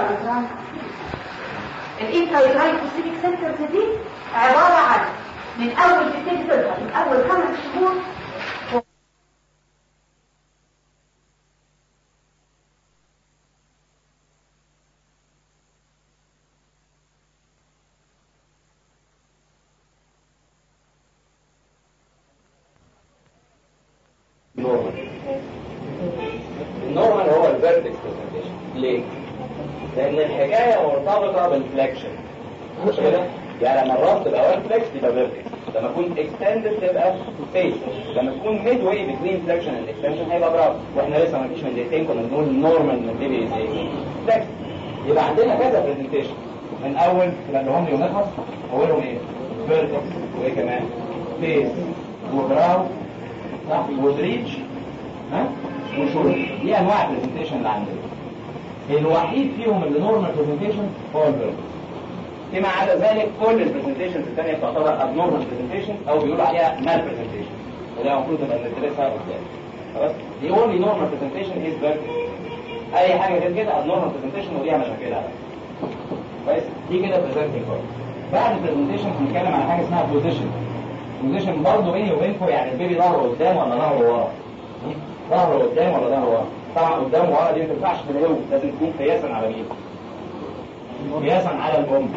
الانترايتراين الانترايتراين سبيسيفيك سنترز دي عبارة عن من اول تبتدي تظهر من اول خمس شهور نورمال النورمال هو الفيرتكس برزنتيشن ليه؟ لان الحكايه مرتبطه بالفليكشن مش كده؟ يعني لما الراس تبقى وان فليكس تبقى فيرتكس لما تكون اكستندد تبقى فيس لما تكون ميد واي بتوين فليكشن اند اكستنشن هيبقى براف واحنا لسه ما فيش من دقيقتين كنا بنقول نورمال من بيبي ازاي فليكس يبقى عندنا كذا برزنتيشن من اول يبقى اللي هم يونيفرس اولهم ايه؟ فيرتكس وايه كمان؟ فيس وبراو صح ودريتش ها وشورت دي انواع البرزنتيشن اللي عندنا الوحيد فيهم اللي نورمال برزنتيشن هو الفيرتكس فيما عدا ذلك كل البرزنتيشنز الثانيه تعتبر ابنورمال برزنتيشن او بيقولوا عليها مال برزنتيشن وده المفروض نبقى ندرسها قدام خلاص دي اونلي نورمال برزنتيشن از فيرتكس اي حاجه غير كده ابنورمال برزنتيشن وليها مشاكلها كويس دي كده برزنتنج بعد البرزنتيشن هنتكلم على حاجه اسمها بوزيشن بوزيشن برضه بيني وبينكم يعني البيبي ظهره قدام ولا ظهره ورا ظهره قدام ولا ظهره ورا طبعا قدام ورا دي ما تنفعش في الهو لازم تكون قياسا على مين قياسا على الام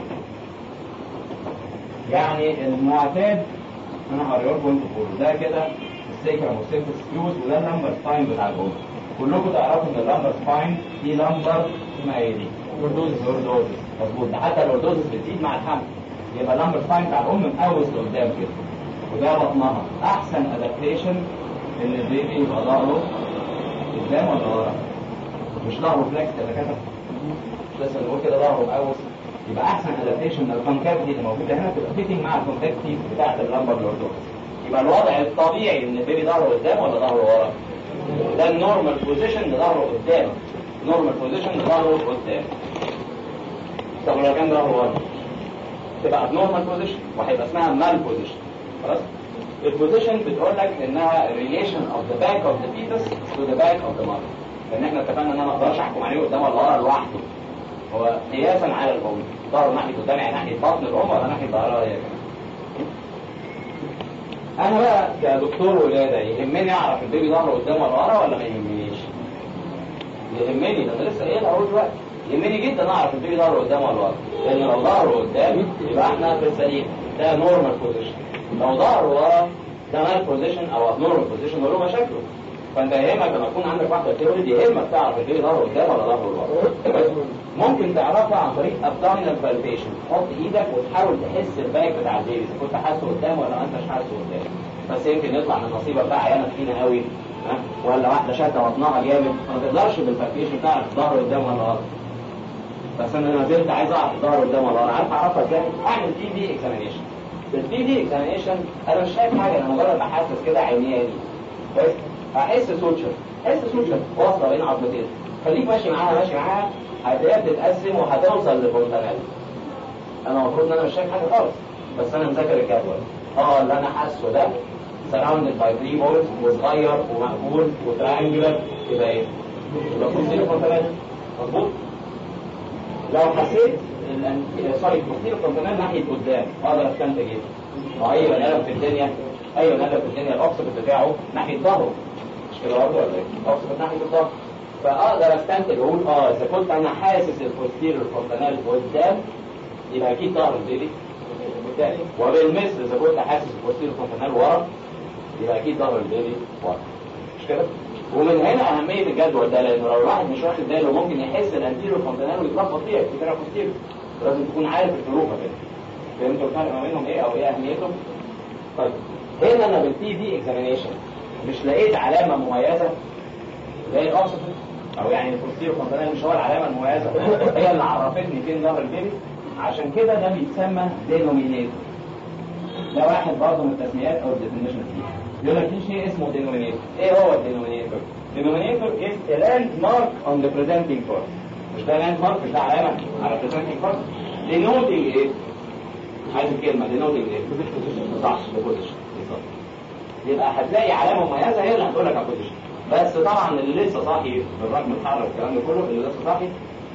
يعني المعتاد انا هوريه لكم انتوا كله ده كده السيكرم والسيكتس فيوز وده اللمبر سباين بتاع الام كلكم تعرفوا ان اللمبر سباين دي لمبر اسمها ايه دي؟ لوردوزس لوردوزس مظبوط ده حتى اللوردوزس بتزيد مع الحمل يبقى اللمبر سباين بتاع الام مقوس لقدام كده وده بطنها احسن ادابتيشن ان البيبي يبقى ظهره قدام ولا ورا مش ظهره فليكس كده كده مش لسه بنقول كده ظهره مقوس يبقى احسن ادابتيشن للكونكافيتي اللي موجوده هنا تبقى فيتنج مع الكونكافيتي بتاعت اللمبر لوردوس يبقى الوضع الطبيعي ان البيبي ظهره قدام ولا ظهره ورا ده النورمال بوزيشن اللي ظهره قدام نورمال بوزيشن اللي ظهره قدام طب لو كان ظهره ورا تبقى abnormal بوزيشن وهيبقى اسمها مال بوزيشن خلاص البوزيشن بتقول لك انها relation of the back of the fetus to the back of the mother لان احنا اتفقنا ان انا ما اقدرش احكم عليه قدام ولا ورا لوحده هو قياسا على الام ظهره ناحيه قدام يعني ناحيه بطن الام ولا ناحيه ظهرها هي انا بقى كدكتور ولاده يهمني اعرف البيبي ظهره قدام ولا ورا ولا ما يهمنيش يهمني ده انا لسه قايلها اهو دلوقتي يهمني جدا اعرف البيبي ظهره قدام ولا ورا لان لو ظهره قدام يبقى احنا في السليم ده نورمال بوزيشن لو ظهره ورا ده مال بوزيشن او ابنورمال بوزيشن وله مشاكله فانت يهمك لما يكون عندك واحده بتولد يهمك تعرف البيبي ظهره قدام ولا ظهره ورا ممكن تعرفها عن طريق ابدومينال بالبيشن تحط ايدك وتحاول تحس الباك بتاع البيبي اذا كنت حاسه قدام ولا ما انتش حاسه قدام بس يمكن يطلع من نصيبك بقى عيانه تخينه قوي ها ولا واحده شاده بطنها جامد فما تقدرش بالبالبيشن تعرف الظهر قدام ولا ورا بس انا ما زلت عايز اعرف الظهر قدام ولا ورا عارف اعرفها ازاي؟ اعمل تي في اكزامينيشن التي في اكزامينيشن انا مش شايف حاجه انا مجرد بحسس كده عينيا دي كويس هحس سوتشر احس سوتشر واصله بين عظمتين خليك ماشي معاها ماشي معاها هتلاقيها بتتقسم وهتوصل لفونتانيل انا المفروض ان انا مش شايف حاجه خالص بس انا مذاكر الجدول اه اللي انا حاسه ده surrounded by three balls وصغير ومقبول وتريانجلر يبقى ايه؟ يبقى كوستيرو فونتانيل مظبوط لو حسيت سوري كوستيرو فونتانيل ناحيه قدام اقدر استنتج ايه؟ واي بني ادم في الدنيا اي بني ادم في الدنيا الاوكسيد بتاعه ناحيه ظهره مش كده برضه ولا ايه؟ الاوكسيد ناحيه الظهر فاقدر استنتج اقول اه اذا كنت انا حاسس البوستيريور فونتانيل قدام يبقى اكيد ظهر البيبي قدام وبالمثل اذا كنت حاسس البوستيريور فونتانيل ورا يبقى اكيد ظهر البيبي ورا مش كده؟ ومن هنا اهميه الجدول ده لانه لو الواحد مش واخد باله ممكن يحس الانتيريور فونتانيل ويتلخبط فيها يفتكرها بوستيريور لازم تكون عارف الفروق ما بينهم فهمتوا الفرق ما بينهم ايه او ايه اهميتهم؟ طيب هنا انا بالتي دي اكزامينيشن مش لقيت علامه مميزه زي الاوكسجين او يعني البوستيريور فونتانيل مش هو العلامه المميزه هي اللي عرفتني فين ظهر البيبي عشان كده ده بيتسمى دينومينيتور ده واحد برضه من التسميات او الديفينيشن دي يقول لك في شيء اسمه دينومينيتور ايه هو الدينومينيتور denominator is a landmark on the presenting part مش ده landmark مش ده علامه على presenting part denoting ايه عايز الكلمه denoting ايه صح the position بالظبط يبقى هتلاقي علامه مميزه هي اللي هتقول لك على البوزيشن بس طبعا اللي لسه صاحي بالرغم من الحر والكلام ده كله اللي لسه صاحي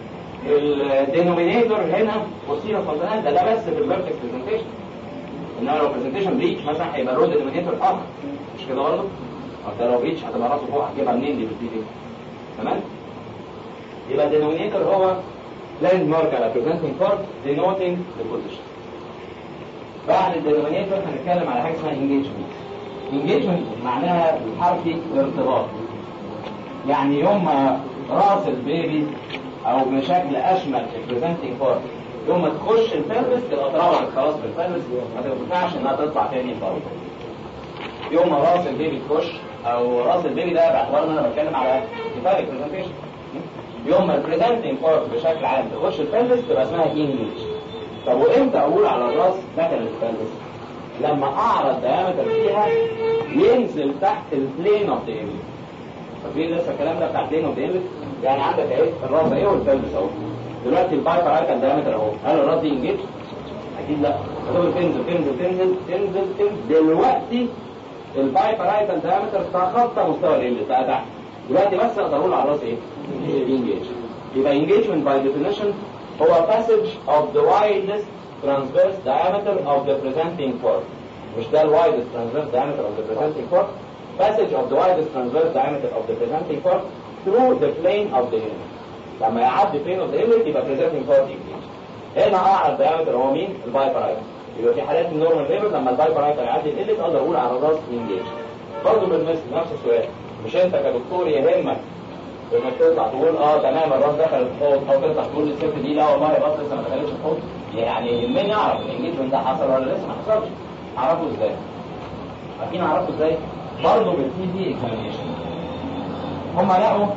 الدينومينيتور هنا بوستيريور فونتانال ده ده بس في الفيرتكس برزنتيشن انما لو برزنتيشن بريتش مثلا هيبقى رود دينومينيتور اخر مش كده برضه؟ حتى لو بريتش هتبقى راسه فوق هتجيبها منين دي بالبي دي تمام؟ يبقى الدينومينيتور هو لاند مارك على بريزنتنج بارت denoting the position بعد الدينومينيتور هنتكلم على حاجه اسمها انجيجمنت انجيجمنت معناها بالحرفي ارتباط يعني يوم ما راس البيبي او بشكل اشمل في البريزنتنج بارت يوم ما تخش البلبس تبقى اتربطت خلاص في البلبس ما تنفعش انها تطلع تاني الفرد يوم ما راس البيبي تخش او راس البيبي ده باعتبار ان انا بتكلم على كفايه برزنتيشن يوم ما البريزنتنج بارت بشكل عام تخش البلبس تبقى اسمها انجلش طب وامتى اقول على الراس دخلت البلبس لما اعرض دايمتر فيها ينزل تحت البلين اوف ذا ايمج فاكرين لسه الكلام ده بتاع البلين اوف ذا ايمج يعني عندك اهي الراس اهي والبلبس اهو دلوقتي البايبر رايكال دايمتر اهو هل الراس دي انجيج؟ اكيد لا هتفضل تنزل تنزل تنزل تنزل تنزل دلوقتي البايبر رايكال دايمتر تخطى مستوى الريل بتاع تحت دلوقتي بس اقدر اقول على الراس ايه؟ انجيج يبقى engagement by definition هو passage of the widest transverse diameter of the presenting part مش ده ال widest transverse diameter of the presenting part passage of the widest transverse diameter of the presenting part through the plane of the image لما يعدي plane of the image يبقى presenting part engaged هنا اعرض diameter هو مين؟ البايبرايتر يبقى في حالات النورمال ليفل لما البايبرايتر يعدي الإلت اقدر اقول على الراس engaged برضه بالمثل نفس السؤال مش انت كدكتور يهمك انك تطلع تقول اه تمام الراس دخل الحوض او تطلع تقول للست دي لا والله الراس لسه ما دخلتش الحوض يعني يهمني اعرف الانجيجمنت ده حصل ولا لسه ما حصلش اعرفه ازاي؟ عارفين اعرفه ازاي؟ برضه بالتي دي اكزامينشن هم لقوا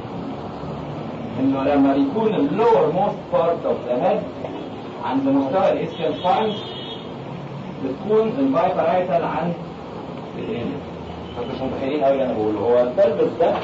انه لما بيكون اللور موست بارت اوف ذا هيد عند مستوى الاسكال ساينس بتكون البايبرايتال عند الانيمال فانتوا مش متخيلين قوي اللي انا بقوله هو البلبس ده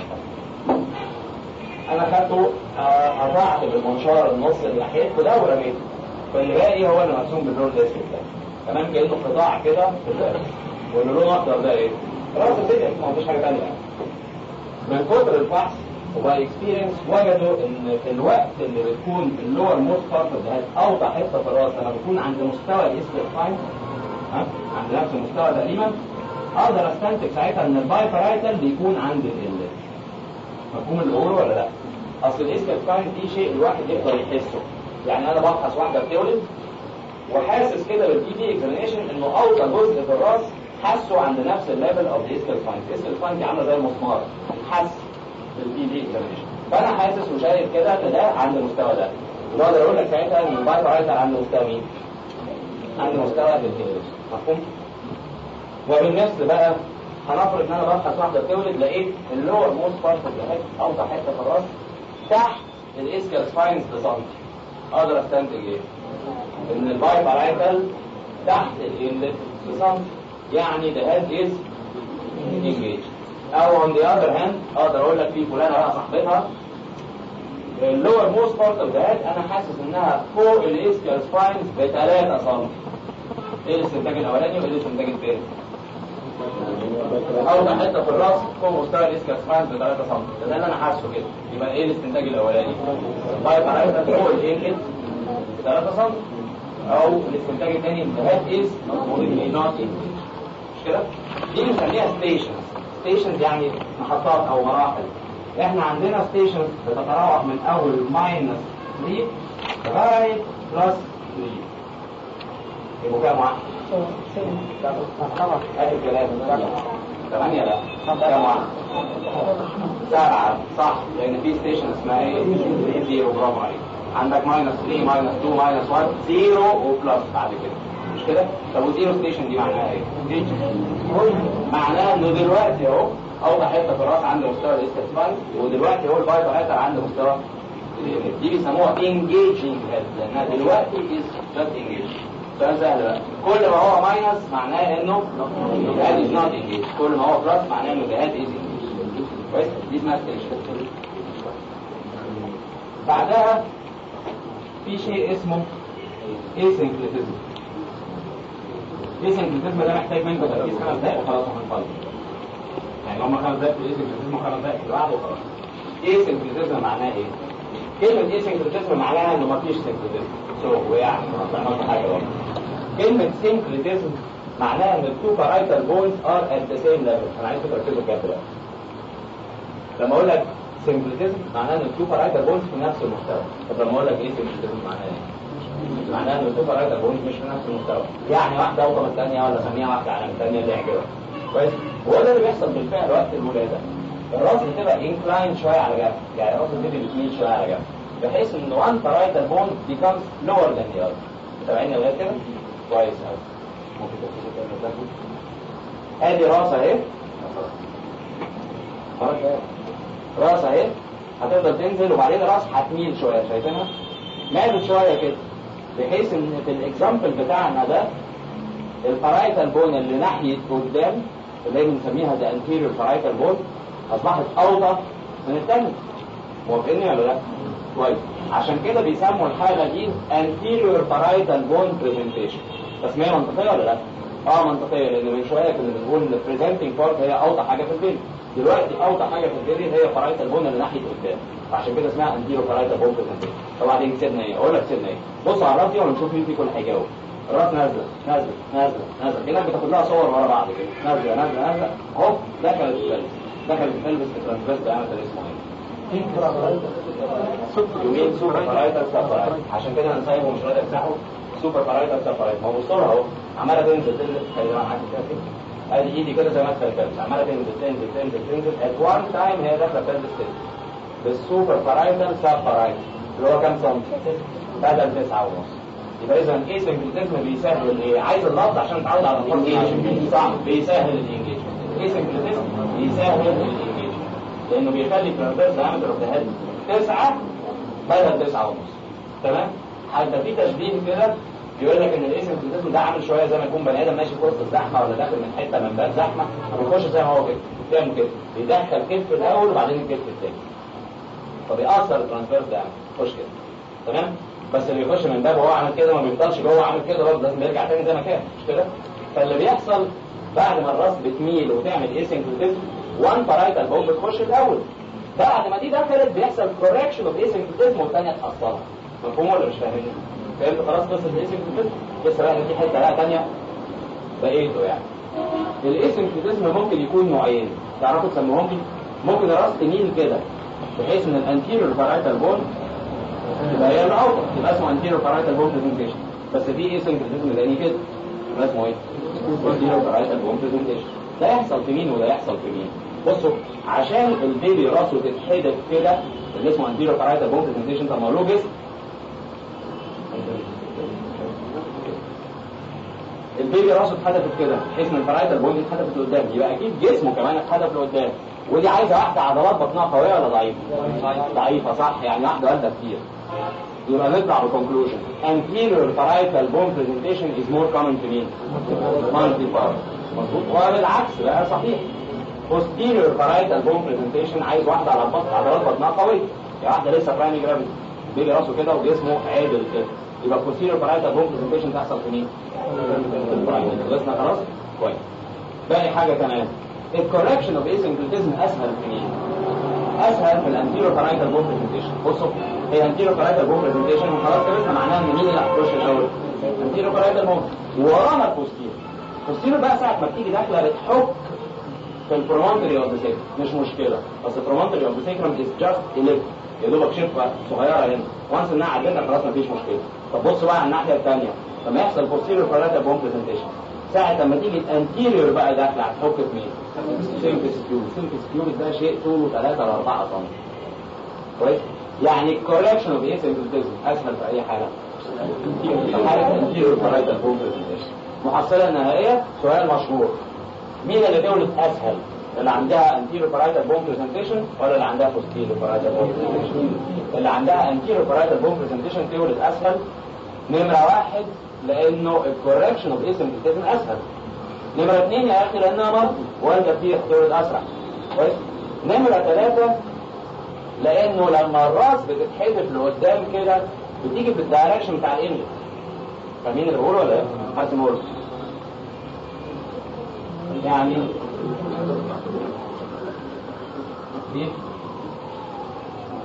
انا خدته آه، قطعت بالمنشار النص اللي ناحيته ده ورميته فاللي باقي هو اللي مرسوم باللون الاسود ده تمام كانه قطاع كده في البلبس واللي لونه اخضر ده ايه؟ راس الفكره ما فيش حاجه ثانيه من كتر الفحص وباي اكسبيرينس وجدوا ان في الوقت اللي بتكون اللور موست بارت اوف اوضح حته في الراس لما بتكون عند مستوى الاسكال فاين ها عند نفس المستوى تقريبا اقدر استنتج ساعتها ان البايبرايتال بيكون عند ال مفهوم اللي بقوله ولا لا؟ اصل الاسكال فاين دي شيء الواحد يقدر يحسه يعني انا بفحص واحده بتولد وحاسس كده بالبي دي اكزامينشن انه اوطى جزء في الراس حاسه عند نفس الليفل اوف ذا اسكال فاين الاسكال فاين دي عامله زي المسمار حس بالبي دي اكزامينشن فانا حاسس وشايف كده ان ده عند المستوى ده واقدر اقول لك ساعتها ان البايبرايتال عند مستوى مين؟ عند مستوى الانتيريور مفهوم؟ وبالنسبه بقى هنفرض ان انا ببحث واحده بتولد لقيت اللور موست بارت اوف ذا هيد اوضح حته في الراس تحت الاسكال سباينز بسنتي اقدر استنتج ايه؟ ان البايبرايتال تحت الانلت بسنتي يعني the head is engaged او on the other hand اقدر اقول لك في فلانه بقى صاحبتها اللور موست بارت اوف ذا هيد انا حاسس انها فوق الاسكال سباينز ب 3 سم ايه الاستنتاج الاولاني وايه الاستنتاج الثاني؟ اوضح حته في الراس فوق مستوى الاسكال سباينز ب 3 سم ده اللي انا حاسه كده يبقى ايه الاستنتاج الاولاني؟ البايب على فوق الانكل 3 سم او الاستنتاج الثاني الهيد از نوت مش كده؟ دي بنسميها ستيشنز ستيشنز يعني محطات او مراحل احنا عندنا ستيشنز بتتراوح من اول ماينس 3 لغايه بلس 3 يبقوا كام واحد؟ ادي الكلام ثمانية لا كام واحد؟ سبعة صح لأن في ستيشن اسمها ايه؟ زيرو برافو عليك عندك ماينس 3 ماينس 2 ماينس 1 زيرو وبلس بعد كده مش كده؟ طب وزيرو ستيشن دي معناها ايه؟ معناها انه دلوقتي اهو اوضح حته في الراس عند مستوى الاستثمار ودلوقتي هو البايبر هيتر عند مستوى ال- دي بيسموها engaging head لانها دلوقتي is just engaged سؤال سهل بقى كل ما هو ماينس معناه انه الهاد is not engaged كل ما هو بلس معناه انه الهاد is engaged كويس دي اسمها ستيشن بعدها في شيء اسمه اسنكليتيزم الاسنكليتيزم ده محتاج منكم تركيز خمس دقايق وخلاص هنخلص يعني هم خمس دقايق في الاسنكليتيزم وخمس دقايق في اللي بعده وخلاص اسنكليتيزم معناه ايه؟ كلمة ايه سنكريتيزم معناها انه مفيش سنكريتيزم سو وقع ما بتعملش حاجة برضه كلمة سنكريتيزم معناها ان التو بارايتال بونز ار ات ذا سيم ليفل انا عايزكم تركزوا بجد بقى لما اقول لك سنكريتيزم معناها ان التو بارايتال بونز في نفس المستوى طب لما اقول لك ايه سنكريتيزم معناها ايه؟ معناها ان التو بارايتال بونز مش في نفس المستوى يعني واحدة اوطى من الثانية ولا سميها واحدة على الثانية اللي يعجبك كويس هو ده اللي بيحصل بالفعل وقت الولادة الراس بتبقى انكلاين شوية على جنب يعني الراس بتبقى بتميل شوية على جنب بحيث ان وان بارايتال بون becomes lower than the other متابعين لغاية كده؟ كويس قوي ممكن تبصوا كده تاخد ادي راس اهي مرة كده راس اهي هتفضل تنزل وبعدين الراس هتميل شوية شايفينها؟ مالت شوية كده بحيث ان في الاكزامبل بتاعنا ده البارايتال بون اللي ناحية قدام اللي هي بنسميها ذا انتيريور بارايتال بون اصبحت اوطى من الثانية موافقيني ولا لا؟ كويس عشان كده بيسموا الحالة دي anterior parietal bone presentation تسمية منطقية ولا لا؟ اه منطقية لان من شوية كنا بنقول ان presenting part هي اوطى حاجة في البيبي دلوقتي اوطى حاجة في البيبي هي parietal bone اللي ناحية قدام فعشان كده اسمها anterior parietal bone presentation طبعا دي سيبنا ايه؟ اقول لك سيبنا ايه؟ بصوا على الراس دي ونشوف مين فيكم اللي هيجاوب الراس نازلة نازلة نازلة نازلة كده بتاخد لها صور ورا بعض كده نازلة نازلة نازلة اهو دخلت الفلس دخلت الفلس في الترانسفيرس ده اسمه ايه؟ يومين سوبر بارايتال سبارايت عشان كده انا سايبه مش راضي افتحه سوبر بارايتال سبارايت ما هو بصوا اهو عماله تنزل تنزل خلي بالك معاك كده كده ادي ايدي كده زي ما انت عماله تنزل تنزل تنزل تنزل ات وان تايم هي داخله تنزل تنزل بالسوبر بارايتال سبارايت اللي هو كام سم؟ بدل 9 ونص يبقى اذا ايه سنكريتيزم بيسهل ايه؟ عايز اللفظ عشان تعود على الانجيجمنت صح بيسهل الانجيجمنت ايه سنكريتيزم؟ بيسهل الانجيجمنت لانه بيخلي ترانزيت diameter اوف ذا هيد تسعة بدل تسعة ونص تمام حتى في تشبيه كده بيقول لك ان الاسنكريتيزم ده عامل شويه زي ما يكون بني ادم ماشي في وسط الزحمه ولا داخل من حته من باب زحمه ما بيخش زي ما هو كده بيعمل كده بيدخل كتف الاول وبعدين الكتف الثاني فبيأثر الترانسفيرس ده يخش كده تمام بس اللي يخش من باب وهو عامل كده ما بيفضلش جوه عامل كده برضه لازم يرجع تاني زي ما كان مش كده فاللي بيحصل بعد ما الراس بتميل وتعمل اسنكريتيزم وان بارايتال بون بتخش الاول بعد ما دي دخلت بيحصل كوركشن اوف اسنكريتيزم والثانيه تحصلها مفهوم ولا مش فاهمين؟ فهمت خلاص قصه الاسنكريتيزم لسه بقى في حته بقى ثانيه بقيته يعني الاسنكريتيزم ممكن يكون نوعين تعرفوا تسموهم لي ممكن الراس تميل كده بحيث ان الانتيريور بارايتال بون يبقى هي الاوطى يبقى اسمه انتيريور بارايتال بون برزنتيشن بس في اسنكريتيزم تاني كده يبقى اسمه ايه؟ انتيريور بارايتال بون برزنتيشن ده يحصل في مين وده يحصل في مين بصوا عشان البيبي راسه تتحدف كده اللي اسمه انتيريور بارايتال بون برزنتيشن طب ما له جسم البيبي راسه اتحدفت كده بحيث ان البارايتال بون اتحدفت لقدام يبقى اكيد جسمه كمان اتحدف لقدام ودي عايزه واحده عضلات بطنها قويه ولا ضعيفه؟ ضعيفه صح يعني واحده والده كتير يبقى نطلع بكونكلوجن anterior parietal bone presentation is more common to me multi-part مظبوط وبالعكس بقى صحيح posterior parietal bone presentation عايز واحده على البطن عضلات بطنها قويه يعني واحده لسه برايمي جرافيتي بيجي راسه كده وجسمه عادل كده يبقى posterior parietal bone presentation تحصل في مين؟ في البرايمي خلصنا خلاص؟ كويس باقي حاجه كمان الكوركشن اوف اسنكريتيزم اسهل في مين؟ اسهل في الانتيرو بارايتال بون برزنتيشن بصوا هي انتيرو بارايتال بون برزنتيشن وخلاص خلصنا معناها ان مين اللي هتخش الاول؟ انتيرو بارايتال بون ورانا البوستيرو البوستيرو بقى ساعه ما بتيجي داخله بتحك في البرومونتري اوف ذا سيكرم مش مشكله بس البرومونتري اوف ذا سيكرم از جاست اليف يا دوبك شفه صغيره هنا وانس انها عدتها خلاص مفيش مشكله طب بصوا بقى على الناحيه الثانيه لما يحصل بوستيرو بارايتال بون برزنتيشن ساعة لما تيجي الانتيريور بقى داخله هتحك في مين؟ سيمفس كيوب سيمفس كيوب ده شيء طوله 3 ل 4 سم كويس؟ يعني الكوركشن اوف اسنكريتيزم اسهل في اي حاله في حاله انتيريور بارايتال بون برزنتيشن محصله نهائيه سؤال مشهور مين اللي تولد اسهل؟ اللي عندها انتيريور بارايتال بون برزنتيشن ولا اللي عندها بوستيريور بارايتال بون برزنتيشن؟ اللي عندها انتيريور بارايتال بون برزنتيشن تولد اسهل نمره واحد لانه الكوركشن اوف اسنكريتيزم اسهل نمرة اثنين يا اخي لانها برضه والدة فيها تولد اسرع كويس نمرة ثلاثة لانه لما الراس بتتحدف لقدام كده بتيجي في الدايركشن بتاع الانجل فاهمين اللي بقوله ولا ايه؟ حد يقول يعني دي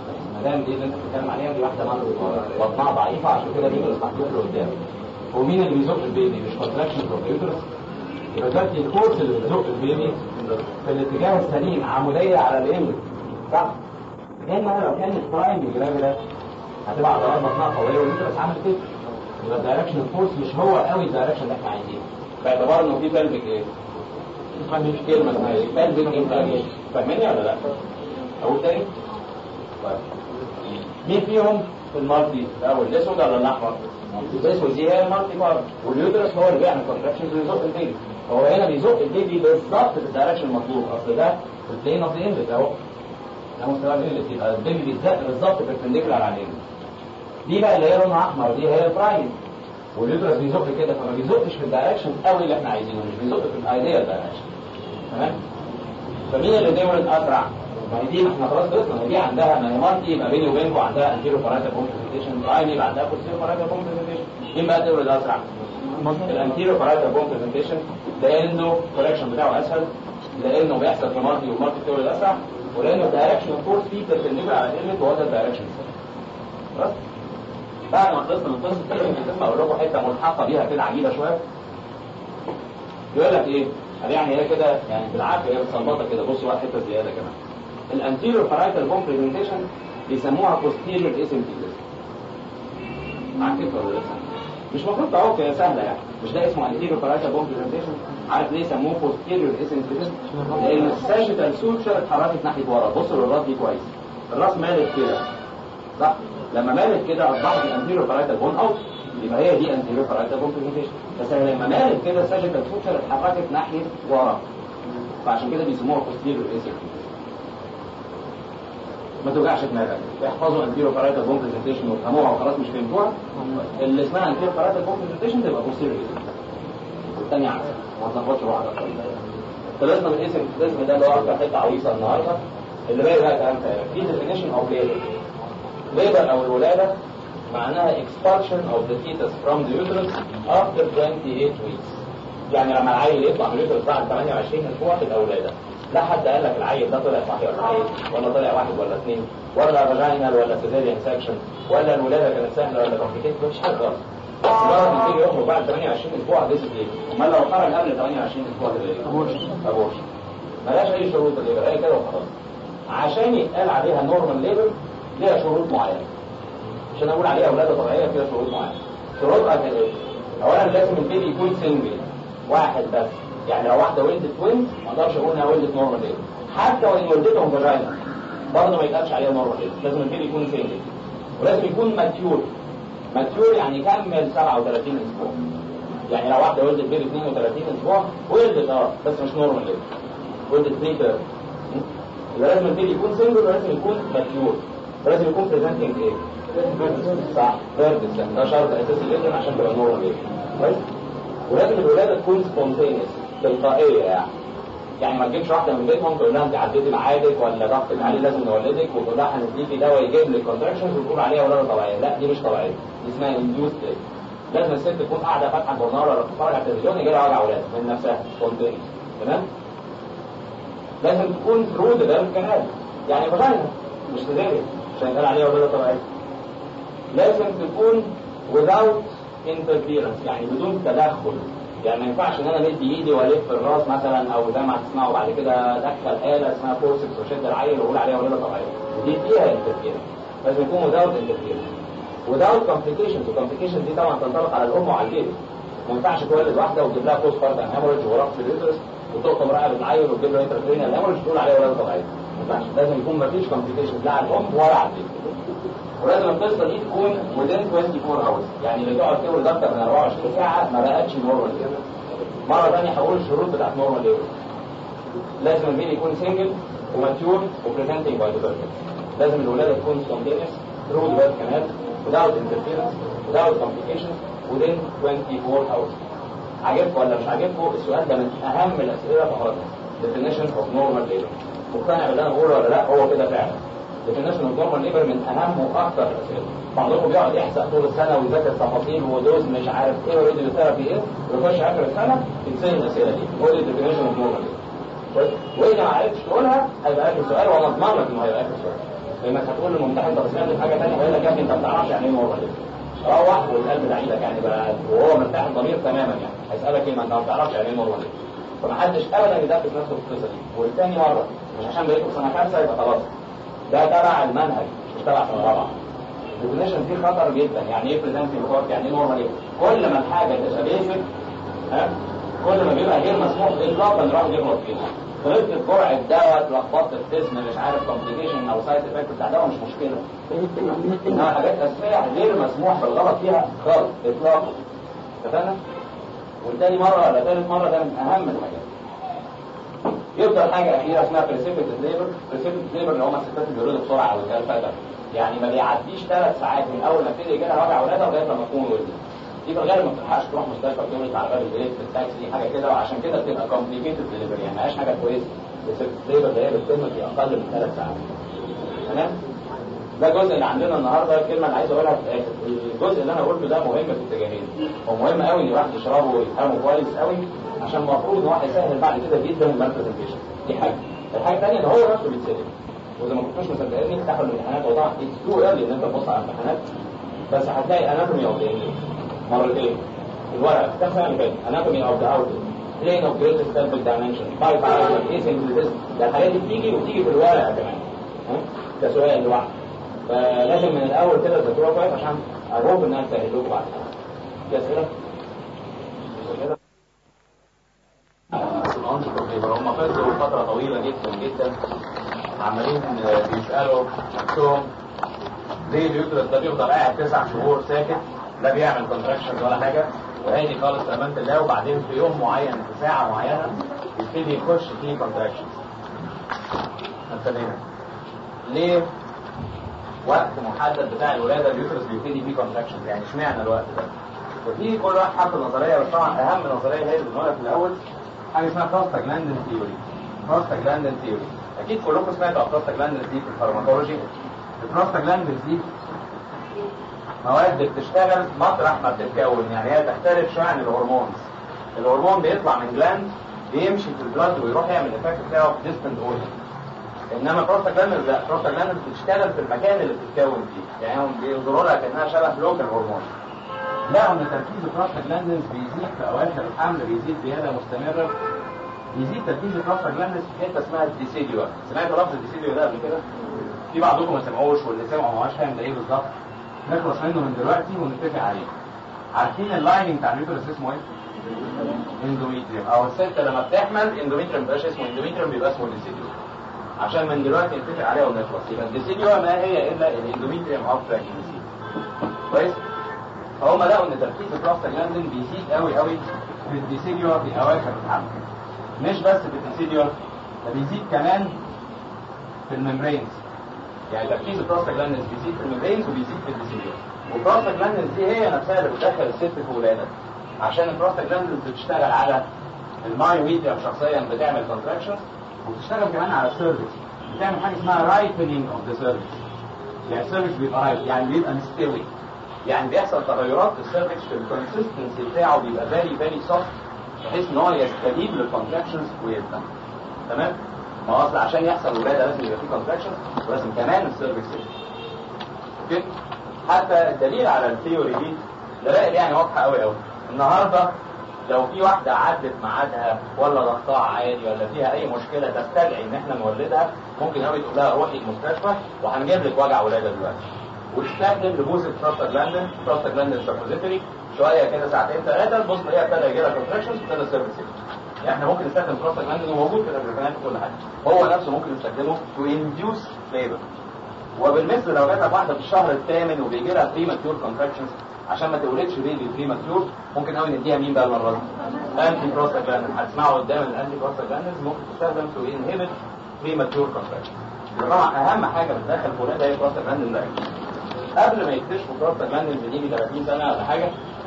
مدام دي اللي انت بتتكلم عليها دي واحده مرض بطنها ضعيفه عشان كده اليوترس محطوط لقدام ومين اللي بيزق البيبي مش كونتراكشن اوف اليوترس يبقى دلوقتي الكورس اللي بيزق البيبي في الاتجاه السليم عموديه على الامبريو صح؟ هنا لو كان البرايم جرافيدا هتبقى عضلات بطنها قويه واليوترس عامل كده يبقى الدايركشن الفورس مش هو قوي الدايركشن اللي احنا عايزينه باعتبار انه في بلبك ايه؟ مش كلمه اسمها ايه؟ بلبك انتاجيشن فاهميني ولا لا؟ اقول تاني؟ طيب مين فيهم في المالتي الاول الاسود ولا الاحمر؟ الاسود دي هي المالتي بار واليوترس هو اللي بيعمل كونتراكشنز ويزق البيبي هو هنا بيزق البيبي بالظبط في الدايركشن المطلوب اصل ده في البلين اوف ذا اندكس اهو ده مستوى الانلت يبقى البيبي بيتزق بالظبط بيربنديكولار على الانلت دي بقى اللي هي لونها احمر دي هي البرايم واليوترس بيزق كده فما بيزقش في الدايركشن قوي اللي احنا عايزينه مش بيزق في الايديال دايركشن تمام فمين اللي دايما اسرع ما هي دي ما احنا خلاص خلصنا ما هي دي عندها ما هي مالتي يبقى بيني وبينكم عندها انتيرو فرايتا كومبليكيشن برايم يبقى عندها بوستيرو فرايتا كومبليكيشن مين بقى تولد اسرع؟ الانتيرو فرايتا كومبليكيشن لانه الكوركشن بتاعه اسهل لانه بيحصل في مالتي ومالتي تولد اسرع ولانه الدايركشن فورس فيه بترتندبل على الانلت وهو ده الدايركشن خلاص بعد ما خلصنا من قصه القسم اقول لكم حته ملحقه بيها كده عجيبه شويه يقول لك ايه؟ قال يعني هي كده يعني بالعافيه هي بتظبطها كده بصوا بقى حته زياده كمان الانتيريور فرايتال كومبليمنتيشن بيسموها posterior اسنتيجز معاك كده ولا لسه؟ مش المفروض تعوق هي سهله يعني مش ده اسمه انتيريور فرايتال كومبليمنتيشن عارف ليه سموه posterior اسنتيجز؟ لان الساجيتال سوتشر اتحركت ناحيه ورا بصوا للراس دي كويس الراس مالت كده صح؟ لما مالت كده اصبحت الانتيريور فرايتال بون اوت يبقى هي دي انتيريور فرايتال كومبليمنتيشن بس لما مالت كده الساجيتال سوتشر اتحركت ناحيه ورا فعشان كده بيسموها posterior اسنتيجز ما توجعش دماغك احفظوا انتيرو بارايتا بون برزنتيشن وافهموها وخلاص مش فهمتوها اللي اسمها انتيرو بارايتا بون برزنتيشن تبقى بوستيريور والثانيه عكس ما تلخبطش بعض خلصنا من اسم الاسم ده اللي هو اكتر حته عويصه النهارده اللي باقي بقى كلام تاني في ديفينيشن اوف ليبر ليبر او الولاده معناها expulsion of the fetus from the uterus after 28 weeks يعني لما العيل يطلع من اليوترس بعد 28 اسبوع تبقى ولاده لا حد قال لك العيل ده طلع صحي ولا عيل ولا طلع واحد ولا اثنين ولا فاجينال ولا سيزيريان سكشن ولا الولاده كانت سهله ولا كومبليكيت مفيش حاجه خالص مجرد ما تيجي يخرج بعد 28 اسبوع ديس ايه امال لو خرج قبل 28 اسبوع تبقى ايه؟ ابورشن ابورشن ملهاش اي شروط الليبر اي كده وخلاص عشان يتقال عليها نورمال ليبر ليها شروط معينه عشان اقول عليها ولاده طبيعيه فيها شروط معينه شروطها كانت ايه؟ اولا لازم البيبي يكون سنجل واحد بس يعني لو واحده ولدت توينز ما اقدرش اقول انها ولدت نورمال ليبر حتى وان ولدتهم فاجينا برضه ما يتقالش عليها نورمال ليبر لازم البيبي يكون سنجل ولازم يكون ماتيور ماتيور يعني يكمل 37 اسبوع يعني لو واحده ولدت بيبي 32 اسبوع ولدت اه بس مش نورمال ليبر ولدت بريتر يبقى لازم البيبي يكون سنجل ولازم يكون ماتيور ولازم يكون بريزنتنج ايه؟ صح فيردس يعني ده شرط اساسي جدا عشان تبقى نورمال ليبر كويس ولازم الولاده تكون سبونتينيوس تلقائيه يعني يعني ما تجيبش واحده من بيتهم تقول لها انت عديتي ميعادك ولا ضغطك عالي لازم نولدك وتقول لها هنديكي دواء يجيب لك كونتراكشنز وتقول عليها ولاده طبيعيه لا دي مش طبيعيه دي اسمها انديوس لازم الست تكون قاعده فاتحه جورنال ولا بتتفرج على التلفزيون يجي لها وجع ولاده من نفسها سبونتينيوس تمام لازم تكون ثرو ذا كانال يعني فاجينا مش سيزيريان عشان يتقال عليها ولاده طبيعيه لازم تكون without interference يعني بدون تدخل يعني ما ينفعش ان انا مدي ايدي والف الراس مثلا او زي ما هتسمعوا بعد كده ادخل اله اسمها فورسكس وشد العيل واقول عليها ولاده طبيعيه دي فيها انترفيرنس لازم يكون without interference without complications والكومبليكيشنز دي طبعا تنطبق على الام وعلى البيبي ما ينفعش تولد واحده وتجيب لها بوست بارتم هيموريدج ورقص اليوترس وتقطم رقبه العيل وتجيب له انترفيرنس هيموريدج تقول عليها ولاده طبيعيه ما ينفعش لازم يكون ما فيش كومبليكيشنز لا على الام ولا على البيبي ولازم القصه دي تكون within 24 hours يعني اللي تقعد تولد اكتر من 24 ساعه ما بقتش نورمال كده مره ثانيه هقول الشروط بتاعت نورمال ليبر لازم البيبي يكون سنجل وماتيور وبريزنتنج باي ذا لازم الولاده تكون سبونتينيوس through the birth canal without interference without complications within 24 hours عجبكم ولا مش عجبكم السؤال ده من اهم الاسئله في حضرتك definition of normal labor مقتنع باللي انا بقوله ولا لا هو كده فعلا definition of normal labor من اهم واكثر الاسئله بعضكم بيقعد يحسق طول السنه ويذاكر تفاصيل ودوز مش عارف ايه وريديو ثيرابي ايه ويخش اخر السنه يتسال الاسئله دي هو دي definition of normal labor واذا ما عرفتش تقولها هيبقى اخر سؤال وانا اضمن لك انه هيبقى اخر سؤال لانك هتقول للممتحن طب سمعت حاجه ثانيه هيقول لك يا ابني انت ما بتعرفش يعني ايه نورمال روح والقلب ده عيدك يعني بقى وهو مرتاح الضمير تماما يعني هيسالك ايه ما انت ما بتعرفش يعني ايه نورمال فمحدش ابدا يدرس نفسه في القصه دي والتاني مره مش عشان بقيته في سنه خمسه يبقى خلاص ده تبع المنهج مش تبع سنه رابعه الديفينيشن فيه خطر جدا يعني ايه بريزنتي ريبورت يعني ايه نورمال كل ما الحاجه تبقى بيسك ها كل ما بيبقى غير مسموح اطلاقا الواحد يغلط فيها غلطت جرعه دواء اتلخبطت في جسم مش عارف كومبليكيشن او سايد افكت بتاع دواء مش مشكله انما حاجات اساسيه غير مسموح بالغلط فيها خالص اطلاقا اتفقنا؟ والتاني مرة ولا ثالث مرة ده من أهم الحاجات. يفضل حاجة أخيرة اسمها بريسيبيتد ليبر، بريسيبيتد ليبر اللي هم الستات اللي بيولدوا بسرعة أو الكلام يعني ما بيعديش ثلاث ساعات من أول ما تبتدي يجي لها وجع ولادها لغاية لما تكون ولدت. دي في الغالب ما بتلحقش تروح مستشفى بتولد على باب البيت في التاكسي حاجة كده وعشان كده بتبقى كومبليكيتد ليبر يعني ما هياش حاجة كويسة. بريسيبيتد ليبر اللي هي بتتم في أقل من ثلاث ساعات. تمام؟ ده الجزء اللي عندنا النهارده الكلمه اللي عايز اقولها في الاخر الجزء اللي انا قلته ده مهم في اتجاهين هو مهم قوي ان الواحد يشربه ويفهمه كويس قوي عشان المفروض ان هو هيسهل بعد كده جدا البرزنتيشن دي حاجه الحاجه الثانيه ان هو نفسه بيتسال واذا ما كنتوش مصدقيني افتحوا الامتحانات وطبعا اتس تو ايرلي ان انت تبص على الامتحانات بس هتلاقي اناتومي اوف ذا مرتين الورقه السنه اللي فاتت اناتومي اوف ذا اوت بلين اوف جريت ستابل دايمنشن بايب ايسنج ده الحاجات دي بتيجي وبتيجي في الورقه كمان ده سؤال لوحده فلازم من الاول كده تذاكروها كويس عشان اروب انها تسهل لكم بعد كده. في اسئله؟ كده؟ هم فضلوا فترة طويلة جدا جدا عمالين بيسألوا نفسهم ليه اليوترس ده بيفضل قاعد تسع شهور ساكت لا بيعمل كونتراكشنز ولا حاجة وهادي خالص في أمانة الله وبعدين في يوم معين في ساعة معينة يبتدي يخش فيه كونتراكشنز. ابتدينا. ليه وقت محدد بتاع الولاده اليوترس بيبتدي فيه كونتراكشن يعني اشمعنى الوقت ده؟ وفي كل واحد حط نظريه بس طبعا اهم نظريه هي اللي بنقولها في الاول حاجه اسمها بروستاجلاندين ثيوري بروستاجلاندين ثيوري اكيد كلكم سمعتوا عن بروستاجلاندين دي في الفارماكولوجي البروستاجلاندين دي مواد بتشتغل مطرح ما بتتكون يعني هي تختلف شويه عن الهرمونز الهرمون بيطلع من جلاند بيمشي في البلاد ويروح يعمل الايفكت بتاعه في ديستنت اورجن انما بروستاجلاندز لا بروستاجلاندز بتشتغل في المكان اللي بتتكون فيه يعني هم بينظروا لها كانها شبه لوكال هرمون لقوا ان تركيز البروستاجلاندز بيزيد في اواخر الحمل بيزيد زياده مستمره يزيد تركيز البروستاجلاندز في حته اسمها الديسيديو سمعت لفظ الديسيديو ده قبل كده؟ في بعضكم ما سمعوش واللي سمعوا ما هوش فاهم ده ايه بالظبط نخلص منه من دلوقتي ونتفق عليه عارفين اللايننج بتاع اليوترس اسمه ايه؟ اندوميتريوم او الست لما بتحمل اندوميتريوم مبقاش اسمه اندوميتريوم بيبقى اسمه ديسيديو عشان من دلوقتي نتفق عليها ونخلص يبقى الديسيديو ما هي الا الاندوميتريوم اوف براجنسي كويس فهم لقوا ان تركيز البروستاجلاندين بيزيد قوي قوي في الديسيديو في اواخر الحمل مش بس في الديسيديو ده بيزيد كمان في الممبرينز يعني تركيز البروستاجلاندين بيزيد في الممبرينز وبيزيد في الديسيديو والبروستاجلاندين دي هي نفسها اللي بتدخل الست في ولاده عشان البروستاجلاندين بتشتغل على المايوميتريوم شخصيا بتعمل كونتراكشنز وبتشتغل كمان على السيرفكس بتعمل حاجه اسمها رايتنينج اوف ذا سيرفكس يعني السيرفكس بيبقى رايت يعني بيبقى مستوي يعني بيحصل تغيرات في السيرفكس في الكونسستنسي بتاعه بيبقى فيري فيري سوفت بحيث ان هو يستجيب للكونتراكشنز ويبدا تمام ما هو اصل عشان يحصل ولاده لازم يبقى فيه كونتراكشنز ولازم كمان السيرفكس اوكي حتى الدليل على الثيوري دي دلائل يعني واضحه قوي قوي النهارده لو في واحدة عدت ميعادها ولا ضغطها عالي ولا فيها أي مشكلة تستدعي إن إحنا نولدها ممكن قوي تقول لها روحي المستشفى وهنجيب لك وجع ولادة دلوقتي. وتستخدم لبوز البروستاجلاندين بروستاجلاندين سبوزيتوري شوية كده ساعتين ثلاثة تبص تلاقيها ابتدى يجي لها كونتراكشنز وابتدى السيرفيس يعني احنا ممكن نستخدم بروستاجلاندين وموجود في الامريكانات وكل حاجة. هو نفسه ممكن نستخدمه تو انديوس ليبر. وبالمثل لو جات لك واحدة في الشهر الثامن وبيجي لها بريماتيور كونتراكشنز عشان ما تولدش بيبي بريماتيور ممكن قوي نديها مين بقى المره دي؟ انتي بروستاجلاندين هتسمعوا قدام الانتي بروستاجلاندين ممكن تستخدم تو انهبت بريماتيور كونتراكشن طبعا اهم حاجه بتدخل في الولاده هي بروستاجلاندين ده قبل ما يكتشفوا بروستاجلاندين بنيجي 30 سنه ولا حاجه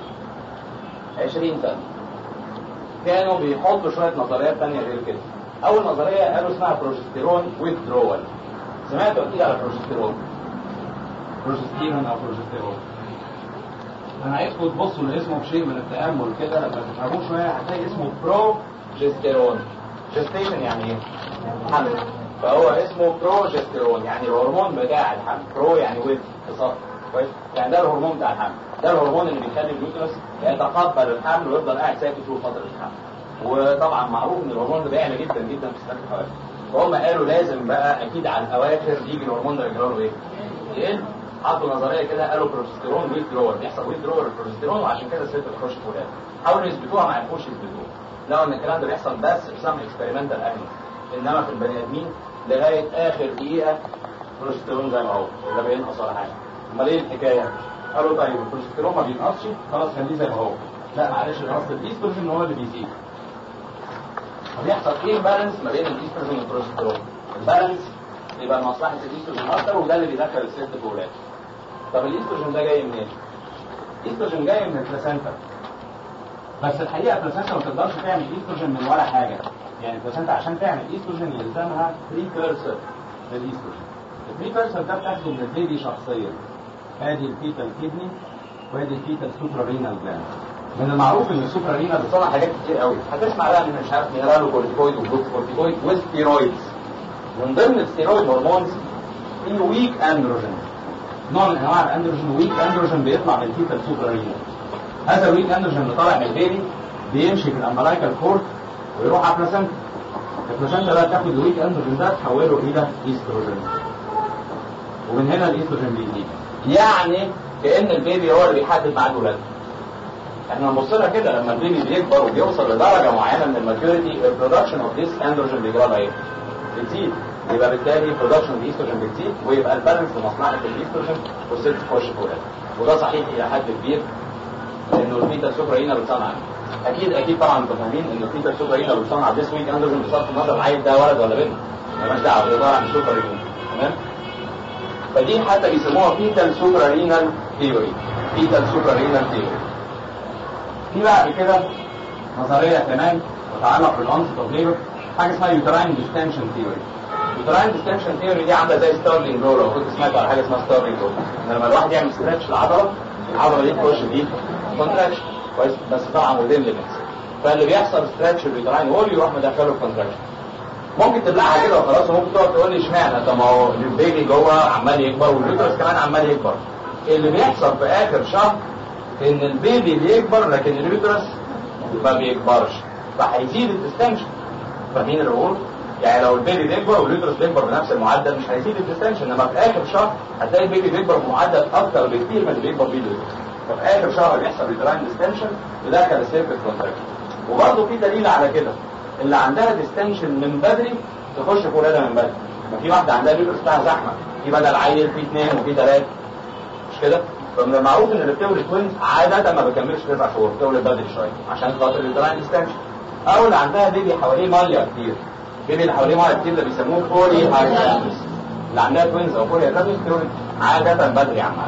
20 سنه كانوا بيحطوا شويه نظريات ثانيه غير كده اول نظريه قالوا اسمها بروجستيرون ويثدرول سمعتوا اكيد على بروجستيرون بروجستيرون او بروجستيرون انا عايزكم تبصوا لاسمه بشيء من التامل كده لما تفهموه شويه هتلاقي اسمه بروجستيرون جستيشن يعني ايه؟ حمل فهو اسمه بروجستيرون يعني الهرمون بتاع الحمل برو يعني ويب بصف كويس يعني ده الهرمون بتاع الحمل ده الهرمون اللي بيخلي اليوترس يتقبل الحمل ويفضل قاعد ساكت طول فتره الحمل وطبعا معروف ان الهرمون ده بيعلى جدا جدا في سنه الحوامل فهم قالوا لازم بقى اكيد على الاواخر يجي الهرمون ده يجرى له ايه؟ يقل حطوا نظريه كده قالوا بروجستيرون ويت درور بيحصل ويت درور البروجستيرون وعشان كده الست بتخش في ولاد حاولوا يثبتوها ما عرفوش يثبتوها لقوا ان الكلام ده بيحصل بس في سام اكسبيرمنتال انيمالز انما في البني ادمين لغايه اخر دقيقه بروجستيرون زي ما هو لا بينقص ولا حاجه امال ايه الحكايه؟ قالوا طيب البروجستيرون ما بينقصش خلاص خليه زي ما هو لا معلش الاصل الايستروجين هو اللي بيزيد فبيحصل ايه بالانس ما بين الايستروجين والبروجستيرون البالانس يبقى مصلحه الايستروجين اكتر وده اللي بيدخل الست في ولاد طب الايستروجين ده جاي منين؟ الايستروجين جاي من البلاسنتا بس الحقيقه البلاسنتا ما تقدرش تعمل ايستروجين من ولا حاجه يعني البلاسنتا عشان تعمل ايستروجين يلزمها بريكيرسر للايستروجين البريكيرسر ده بتاخده من البيبي شخصيا ادي الفيتال كيدني وادي الفيتال سوبرارينال جلاند من المعروف ان السوبرارينال بتصنع حاجات كتير قوي هتسمع بقى ان مش عارف مينرالو كورتيكويد وجلوكوكورتيكويد وستيرويدز من ضمن الستيرويد هرمونز في ويك اندروجين نوع من انواع الاندروجين ويك اندروجين بيطلع من الفيتال سوبرارينال هذا الويك اندروجين اللي طالع من البيبي بيمشي في الامبلايكال كورد ويروح على البلاسنتا البلاسنتا بقى تاخد الويك اندروجين ده تحوله الى ايستروجين ومن هنا الايستروجين بيزيد يعني كان البيبي هو اللي بيحدد ميعاد ولاده احنا نبص لها كده لما البيبي بيكبر وبيوصل لدرجه معينه من الماتيوريتي البرودكشن اوف ذيس اندروجين بيجرى لها ايه؟ بتزيد يبقى بالتالي برودكشن اوف الايستروجين بتزيد ويبقى البالانس لمصلحه الايستروجين والست تخش في ولاده وده صحيح الى حد كبير لانه البيتا سوبراينا بتصنع اكيد اكيد طبعا انتوا فاهمين ان البيتا سوبراينا بتصنع ذيس ويك اندروجين بصرف النظر العيل ده ولد ولا بنت مالناش دعوه ده عباره عن سوبراينا تمام فدي حتى بيسموها فيتال سوبرارينال ثيوري فيتال سوبرارينال ثيوري في بعد كده نظريه كمان تتعلق بالانست اوف ليبر حاجه اسمها يوتراين ديستنشن ثيوري يوتراين ديستنشن ثيوري دي عامله زي ستارلينج رول لو كنت سمعت على حاجه اسمها ستارلينج رول ان لما الواحد يعمل ستريتش للعضله العضله دي تخش في كونتراكشن كويس بس طبعا ودين ليميتس فاللي بيحصل ستريتش اليوتراين وول يروح مدخله في كونتراكشن ممكن تبلعها كده وخلاص وممكن تقعد تقول لي اشمعنى طب ما هو البيبي جوه عمال يكبر واليوترس كمان عمال يكبر اللي بيحصل في اخر شهر ان البيبي بيكبر لكن اليوترس ما بيكبرش فهيزيد الديستنشن فاهمين اللي بقول؟ يعني لو البيبي بيكبر واليوترس بيكبر بنفس المعدل مش هيزيد الديستنشن انما في اخر شهر هتلاقي البيبي بيكبر بمعدل اكتر بكتير من اللي بيكبر بيه اليوترس ففي اخر شهر بيحصل ريتراين ديستنشن ودخل السيركت كونتراكشن وبرضه في دليل على كده اللي عندها ديستنشن من بدري تخش في ولادها من بدري ما في واحده عندها اليوترس بتاعها زحمه في بدل عيل في اثنين وفي ثلاثه مش كده فمن المعروف ان اللي بتولد توينز عاده ما بكملش تسع شهور بتولد بدري شويه عشان خاطر الدراين ديستنشن او اللي عندها بيبي حواليه ماليا كتير بيبي اللي حواليه ماليا كتير ده بيسموه بولي هايدراتس اللي عندها توينز او بولي هايدراتس بتولد عاده بدري يا عم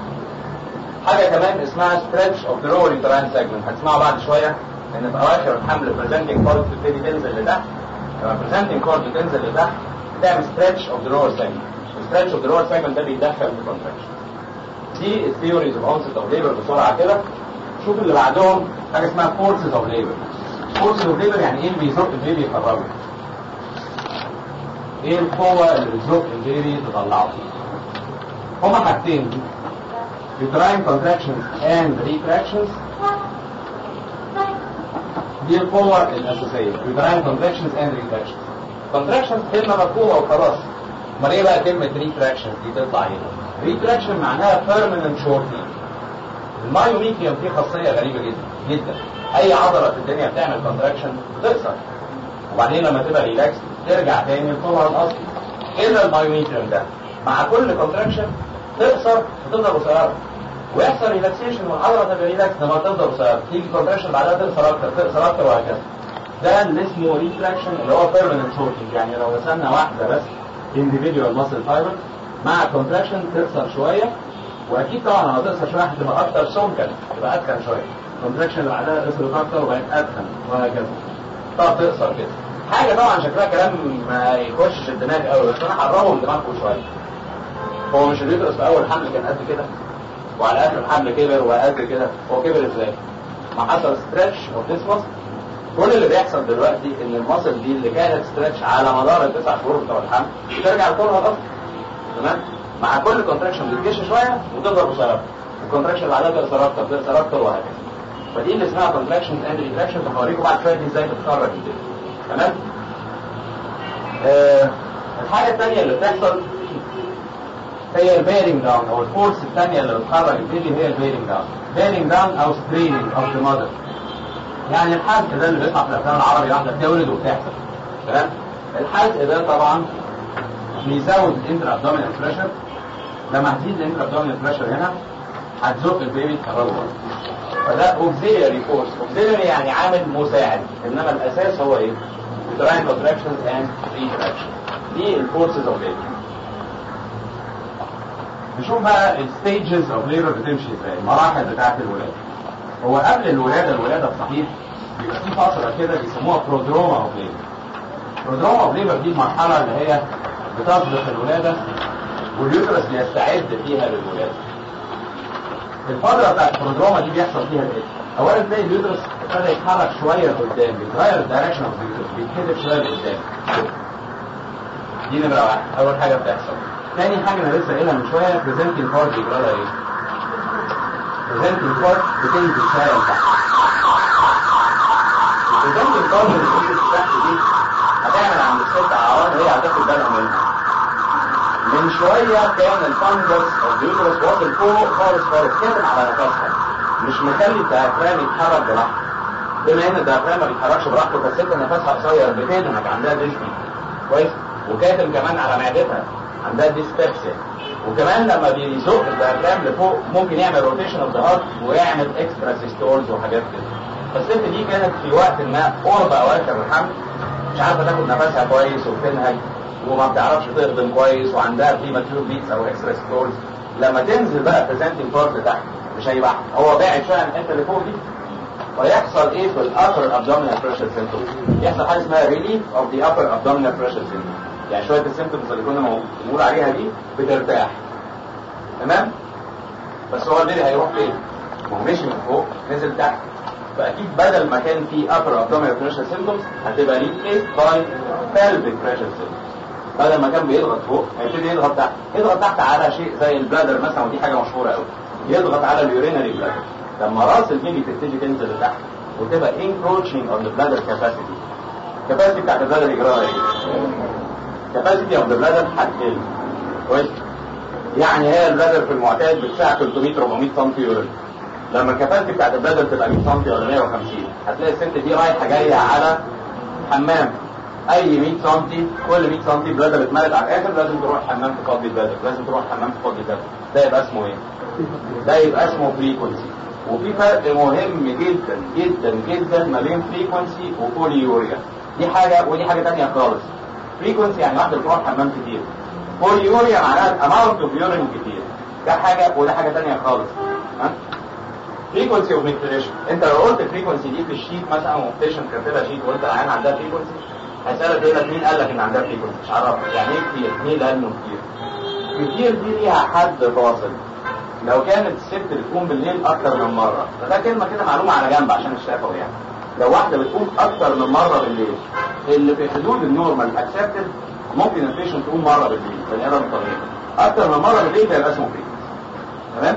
حاجه كمان اسمها ستريتش اوف ذا لور يوتراين سيجمنت هتسمعوا بعد شويه ان في اواخر الحمل بريزنتنج كورد بتبتدي تنزل لتحت لما بريزنتنج كورد تنزل لتحت تعمل ستريتش اوف ذا لور سيجمنت ستريتش اوف ذا لور سيجمنت ده بيدخل في كونتراكشن دي الثيوريز اوف اونست اوف ليبر بسرعه كده شوف اللي بعدهم حاجه اسمها فورسز اوف ليبر فورسز اوف ليبر يعني ايه اللي بيزق البيبي يخرجه ايه القوه اللي بتزق البيبي تطلعه هما حاجتين uterine contractions and retractions دي القوة الأساسية uterine contractions and retractions contractions كلمة مفهومة وخلاص امال ايه بقى كلمة retractions دي تطلع ايه؟ retraction معناها permanent shortening المايوميتريوم فيه خاصية غريبة جدا جدا أي عضلة في الدنيا بتعمل contraction بتقصر وبعدين لما تبقى ريلاكس ترجع تاني لطولها الأصلي إلا المايوميتريوم ده مع كل contraction تقصر وتفضل قصيرة ويحصل ريلاكسيشن والعضله تبقى ريلاكس لما تفضل قصيره تيجي كونتراكشن بعدها تقصر اكتر تقصر اكتر وهكذا ده اللي اسمه ريتراكشن اللي هو بيرمننت شورتنج يعني لو رسمنا واحده بس individual muscle fiber مع كونتراكشن تقصر شويه واكيد طبعا لما تقصر شويه هتبقى اكتر سمكا تبقى اتخن شويه الكونتراكشن اللي بعدها قصرت اكتر وبقت اتخن وهكذا طب تقصر كده حاجه طبعا شكلها كلام ما يخشش الدماغ قوي بس انا هقربه من دماغكم شويه هو مش اليوترس في اول حمل كان قد كده وعلى اخر الحمل كبر وقد كده هو كبر ازاي؟ ما حصل ستريتش اوف ذيس ماسل كل اللي بيحصل دلوقتي ان المصل دي اللي كانت ستريتش على مدار التسع شهور بتوع الحمل بترجع لطولها الاصلي تمام مع كل كونتراكشن بتكش شويه وتفضل قصيره الكونتراكشن اللي بعدها تقصر اكتر تقصر اكتر وهكذا فدي اللي اسمها كونتراكشن اند ريتراكشن هوريكم بعد شويه دي ازاي بتتخرج دي تمام آه الحاجه الثانيه اللي بتحصل هي البيرنج داون او الفورس الثانيه اللي بتخرج البيبي هي البيرنج داون بيرنج داون او ستريننج اوف ذا ماذر يعني الحزق ده اللي بيطلع في الافلام العربي واحده بتولد وبتحصل تمام الحزق ده طبعا بيزود الانتر ابدومينال بريشر لما هتزيد الانتر ابدومينال بريشر هنا هتزق البيبي تخرجه فده اوكسيلري فورس اوكسيلري يعني عامل مساعد انما الاساس هو ايه؟ uterine contractions and retraction دي الفورسز اوف ليبر نشوف بقى الستيجز اوف ليبر بتمشي ازاي المراحل بتاعت الولاده هو قبل الولاده الولاده الصحيح بيبقى في فتره كده بيسموها برودروما اوف ليبر برودروما اوف ليبر دي المرحله اللي هي بتسبق الولاده واليوترس بيستعد فيها للولاده الفتره بتاعت البرودروما دي بيحصل فيها ايه؟ اولا تلاقي اليوترس ابتدى يتحرك شويه لقدام بيتغير الدايركشن اوف اليوترس بيتكتب شويه لقدام دي نمره واحد اول حاجه بتحصل تاني حاجه انا لسه قايلها من شويه بريزنتنج كارد بيجرى لها ايه؟ بريزنتنج كارد بتنزل شويه لتحت بريزنتنج كارد اللي بتنزل تحت دي هتعمل عند الست اعراض هي هتاخد بالها منها من شويه كان الفانجس اوف اليوترس واصل فوق خالص خالص كاتب على نفسها مش مخلي الديافرام يتحرك براحته بما ان الديافرام ما بيتحركش براحته فالست نفسها قصير بتنهج عندها ديسبي كويس وكاتم كمان على معدتها عندها ديسبيبسيا وكمان لما بيزق الديافرام لفوق ممكن يعمل روتيشن اوف ذا هارت ويعمل اكسترا سيستولز وحاجات كده فالست دي كانت في وقت ما قرب اواخر الحمل مش عارفه تاخد نفسها كويس وبتنهج وما بتعرفش تخدم كويس وعندها بريماتيور بيتس او اكسترا سيستولز لما تنزل بقى بريزنتنج بارت تحت مش هيبقى هو باعد شويه عن الحته اللي فوق دي ويحصل ايه في الابر ابدومينال بريشر سيمتوم يحصل حاجه اسمها ريليف اوف ذا ابر ابدومينال بريشر سيمتوم يعني شويه السيمتومز اللي كنا بنقول عليها دي بترتاح تمام بس هو البيبي هيروح فين ما هو مشي من فوق نزل تحت فاكيد بدل ما كان في upper abdominal pressure symptoms هتبقى replaced by pelvic pressure symptoms بدل ما كان بيضغط فوق هيبتدي يضغط تحت يضغط تحت على شيء زي البلادر مثلا ودي حاجه مشهوره قوي يضغط على اليورينري بلادر لما راس البيبي تبتدي تنزل لتحت وتبقى encroaching on the bladder capacity capacity بتاعت البلادر يجراها ايه؟ capacity of the bladder هتقل كويس يعني هي البلادر في المعتاد بتساع 300 400 سم يورين لما الكفاءة بتاعت البلادر تبقى 100 سم ولا 150 هتلاقي الست دي رايحه جايه على حمام اي 100 سم كل 100 سم بلادر اتملت على الاخر لازم تروح حمام تفضي البلادر لازم تروح حمام تفضي البلادر ده يبقى اسمه ايه؟ ده يبقى اسمه فريكونسي وفي فرق مهم جدا جدا جدا ما بين فريكونسي وبوليوريا دي حاجه ودي حاجه ثانيه خالص فريكونسي يعني واحده بتروح حمام كتير بوليوريا معناها الاماونت اوف يورين كتير ده حاجه وده حاجه ثانيه خالص ها فريكونسي اوف ميكتريشن انت لو قلت فريكونسي دي في الشيت مثلا وبتيشن كاتبها شيت وقلت العيان عندها فريكونسي هسألك يقول لك مين قال لك ان عندها فريكونسي مش عرفك يعني ايه كتير مين اللي قال انه كتير كتير دي ليها حد فاصل لو كانت الست بتقوم بالليل اكتر من مره فده كلمه كده معلومه على جنب عشان الشافه يعني لو واحده بتقوم اكتر من مره بالليل اللي في حدود النورمال اكسبتد ممكن البيشنت تقوم مره بالليل بني ادم طبيعي اكتر من مره بالليل ده يبقى اسمه فريكونسي تمام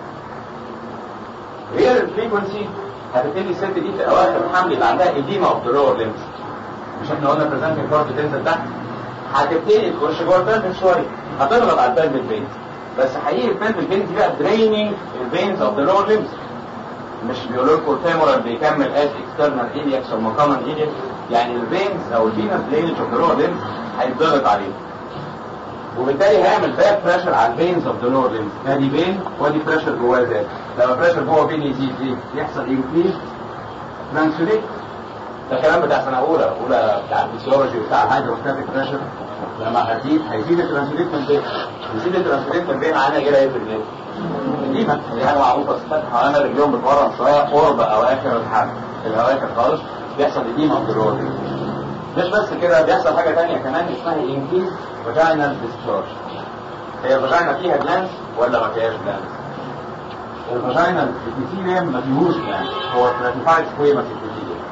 غير الفريكونسي هتبتدي الست دي في اواخر الحمل يبقى عندها ايديما اوف ذا لور ليمز مش احنا قلنا بريزنتنج كارد تنزل تحت هتبتدي تخش جوه البلفن شويه هتضغط على البلفن فينز بس حقيقي البلفن فينز دي بقى دريننج الفينز اوف ذا لور ليمز مش بيقولوا لكم الفيمورال بيكمل از اكسترنال ايلياكس او كومن ايلياكس يعني الفينز او الفينس درينج اوف ذا لور ليمز هيتضغط عليه وبالتالي هيعمل باك بريشر على الفينز اوف ذا لور ليمز ادي فين وادي بريشر جواه زاد لما بريشر جوه فين يزيد يزيد يحصل انكريز ترانسليت ده الكلام بتاع سنه اولى اولى بتاع الفسيولوجي بتاع الهيدروستاتيك بريشر لما هتزيد هيزيد الترانسليت من البين يزيد الترانسليت من البين عنا كده ايه في الجسم قديمه يعني معروفه الستات حوالينا رجلهم بتورم شويه قرب اواخر الحمل في الاواخر خالص بيحصل اديمه في الرول مش بس كده بيحصل حاجه ثانيه كمان اسمها انكريز فاجينال ديسشارج هي الفاجينا فيها جلانس ولا ما فيهاش جلانس؟ الفاجينا الابيثيليوم ما فيهوش جلانس هو 35 سكويمس ابيثيليوم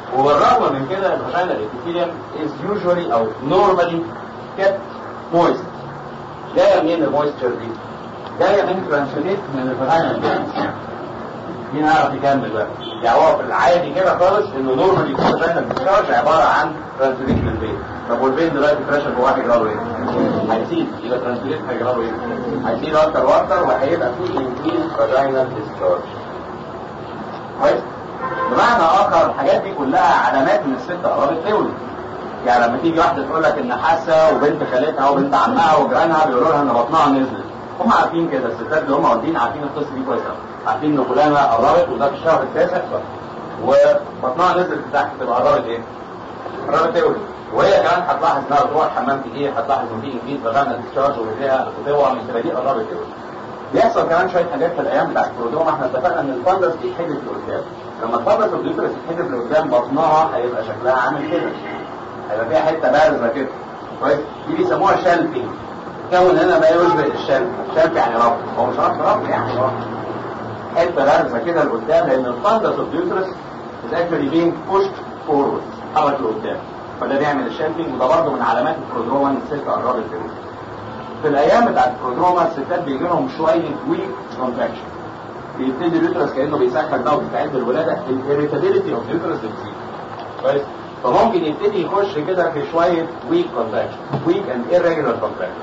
وبالرغم من كده الفاجينا الابيثيليوم is usually او normally kept moist جايه منين المويستشر دي؟ جايه من ترانسليت من الفاجينا مين عارف يكمل بقى؟ يعني هو في العادي كده خالص انه نورمالي الفاجينا الديسشارج عباره عن ترانسليت من البين طب والبين دلوقتي بريشر جواه هيجرى له ايه؟ هيزيد يبقى ترانسليت هيجرى له ايه؟ هيزيد اكتر واكتر وهيبقى في انكريز فاجينال ديسشارج كويس؟ بمعنى اخر الحاجات دي كلها علامات ان الست قربت تولد يعني لما تيجي واحده تقول لك ان حاسه وبنت خالتها وبنت عمها وجيرانها بيقولوا لها ان بطنها نزلت هم عارفين كده الستات اللي هم واخدين عارفين القصه دي كويس عارفين ان فلانه قربت وده في الشهر التاسع وبطنها نزلت تحت تبقى قربت ايه؟ قربت تولد وهي كمان هتلاحظ انها بتروح الحمام كتير هتلاحظ ان في انجيز بغنى ديسشارج ورجليها بتوعى من تبقى دي قربت تولد بيحصل كمان شويه حاجات في الايام بتاعت البرودروما احنا اتفقنا ان الفندس بيتحدف لقدام لما الفندس الديوترس يتحدف لقدام بطنها هيبقى شكلها عامل كده هيبقى فيها حته بارزه كده كويس دي بيسموها شالفينج كون هنا ما يشبه الشلف شلف يعني رفض هو مش رفض رفض يعني رفض حته بارزه كده لقدام لان الفندس الديوترس is actually being pushed forward حرك لقدام فده بيعمل الشالفينج وده برضه من علامات البرودروما ان الست قربت تولد في الايام بتاعت البرودروما الستات بيجي لهم شويه ويك كونتراكشن بيبتدي اليوترس كانه بيسخن بقى وبتستعد للولاده الاريتابيلتي اوف اليوترس بتزيد كويس فممكن يبتدي يخش كده في شويه ويك كونتراكشن ويك اند irregular كونتراكشن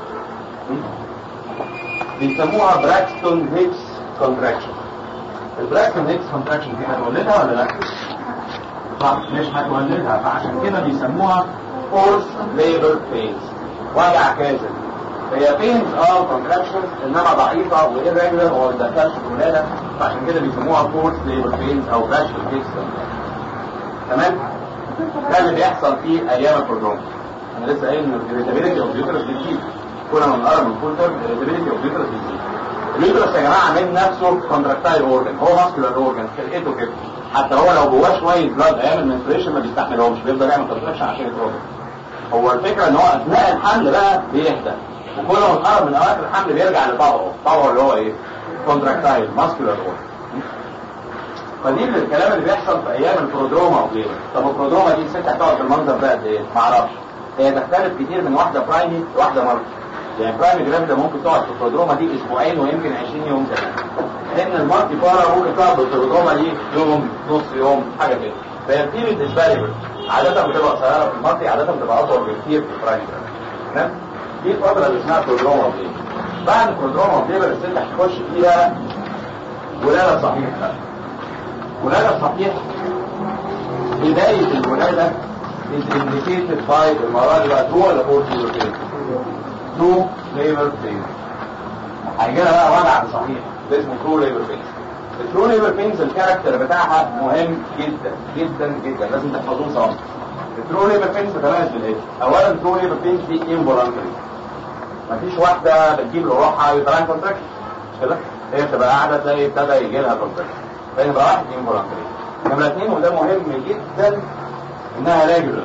بيسموها براكستون هيكس كونتراكشن البراكستون هيكس كونتراكشن دي هتولدها ولا لا؟ صح مش هتولدها فعشان كده بيسموها فورس ليبر بينز وجع كاذب هي بينز اه كونتراكشنز انما ضعيفه وايرجولار وما بتدخلش في الولاده فعشان كده بيسموها فورس ليبر بينز او فاشل كيكس تمام ده اللي بيحصل في ايام البروجرام انا لسه قايل ان الريتابيلتي اوف اليوترس بتزيد كل ما نقرب من فول تيرم الريتابيلتي اوف اليوترس بتزيد اليوترس يا جماعه من نفسه كونتراكتايل اورجن هو ماسكولار اورجن خلقته كده حتى هو لو جواه شويه بلاد ايام المنستريشن ما بيستحملهمش بيفضل يعمل كونتراكشن عشان يتروجن هو الفكره ان هو اثناء الحمل بقى بيهدى وكل ما نقرب من اوقات الحمل بيرجع لطبعه طبعه اللي هو ايه كونتراكتايل ماسكولار اورجن فدي الكلام اللي بيحصل في ايام البرودروما وغيره طب البرودروما دي الست هتقعد في المنظر ده قد ايه ما اعرفش هي تختلف كتير من واحده برايمي لواحده مالتي يعني برايمي جرافيدا ممكن تقعد في البرودروما دي اسبوعين ويمكن 20 يوم كمان لان المالتي بارا ممكن تقعد في البرودروما دي يوم نص يوم حاجه كده فهي البيريد از فاريبل عاده بتبقى قصيره في المالتي عاده بتبقى اطول بكتير في البرايمي تمام دي الفتره اللي اسمها برودروما وغيره بعد البرودروما وغيره الست هتخش فيها ولاده صحيحه ولاده صحيح بداية الولادة is indicated by المرة دي بقى two ولا four labor pains two labor pains هيجي لها بقى وضع صحيح ده اسمه true labor pains الترو labor pains الكاركتر بتاعها مهم جدا جدا جدا لازم تحفظوه سوا الترو labor pains بتميز بالايه؟ اولا الترو labor pains دي involuntary مفيش واحدة بتجيب لروحها ويطلع كونتراكشن مش كده؟ هي بتبقى قاعدة تلاقي ابتدى يجي لها كونتراكشن فيبقى واحد involuntary نمرة اثنين وده مهم جدا انها ريجولار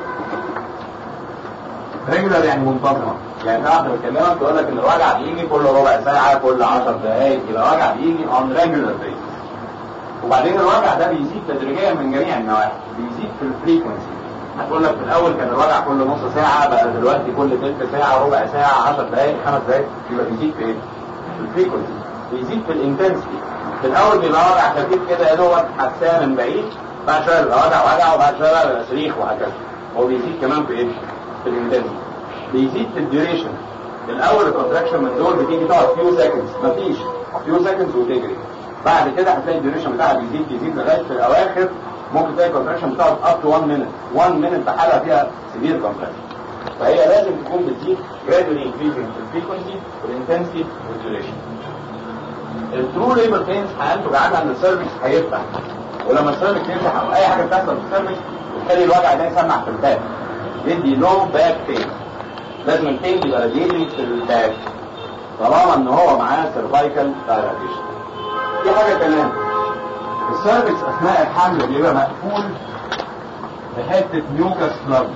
ريجولار يعني منتظمة يعني في واحدة بتكلمك تقول لك ان الوجع بيجي كل ربع ساعة كل 10 دقايق يبقى الوجع بيجي on regular basis وبعدين الوجع ده بيزيد تدريجيا من جميع النواحي بيزيد في الفريكونسي هتقول لك في الاول كان الوجع كل نص ساعة بقى دلوقتي كل ثلث ساعة ربع ساعة 10 دقايق خمس دقايق يبقى بيزيد في ايه؟ في الفريكونسي بيزيد في الانتنسيتي في الاول بيبقى وجع خفيف كده يا دوبك حساه من بعيد بعد شويه بيبقى وجع وجع وبعد شويه بقى بيبقى صريخ وهكذا هو بيزيد كمان في ايه؟ في الانتنسيتي بيزيد في الديوريشن الاول الكونتراكشن من دول بتيجي تقعد فيو سكندز مفيش فيو سكندز وتجري بعد كده هتلاقي الديوريشن بتاعها بيزيد بيزيد لغايه في الاواخر ممكن تلاقي الكونتراكشن بتقعد اب تو 1 مينت 1 مينت بحالها فيها سيفير كونتراكشن فهي لازم تكون بتزيد gradually increasing في الفريكونسي والانتنسيتي والديوريشن الترو ليبر بينز هينتج عنها ان السيرفكس هيفتح ولما السيرفكس يفتح او اي حاجه بتحصل في السيرفكس بتخلي الوجع ده يسمع في الباك يدي لو باك بين لازم البين يبقى راديلي في الباك طالما ان هو معاه سيرفايكال دايلاتيشن في حاجه كمان السيرفكس اثناء الحمل بيبقى مقفول بحته ميوكس بلاد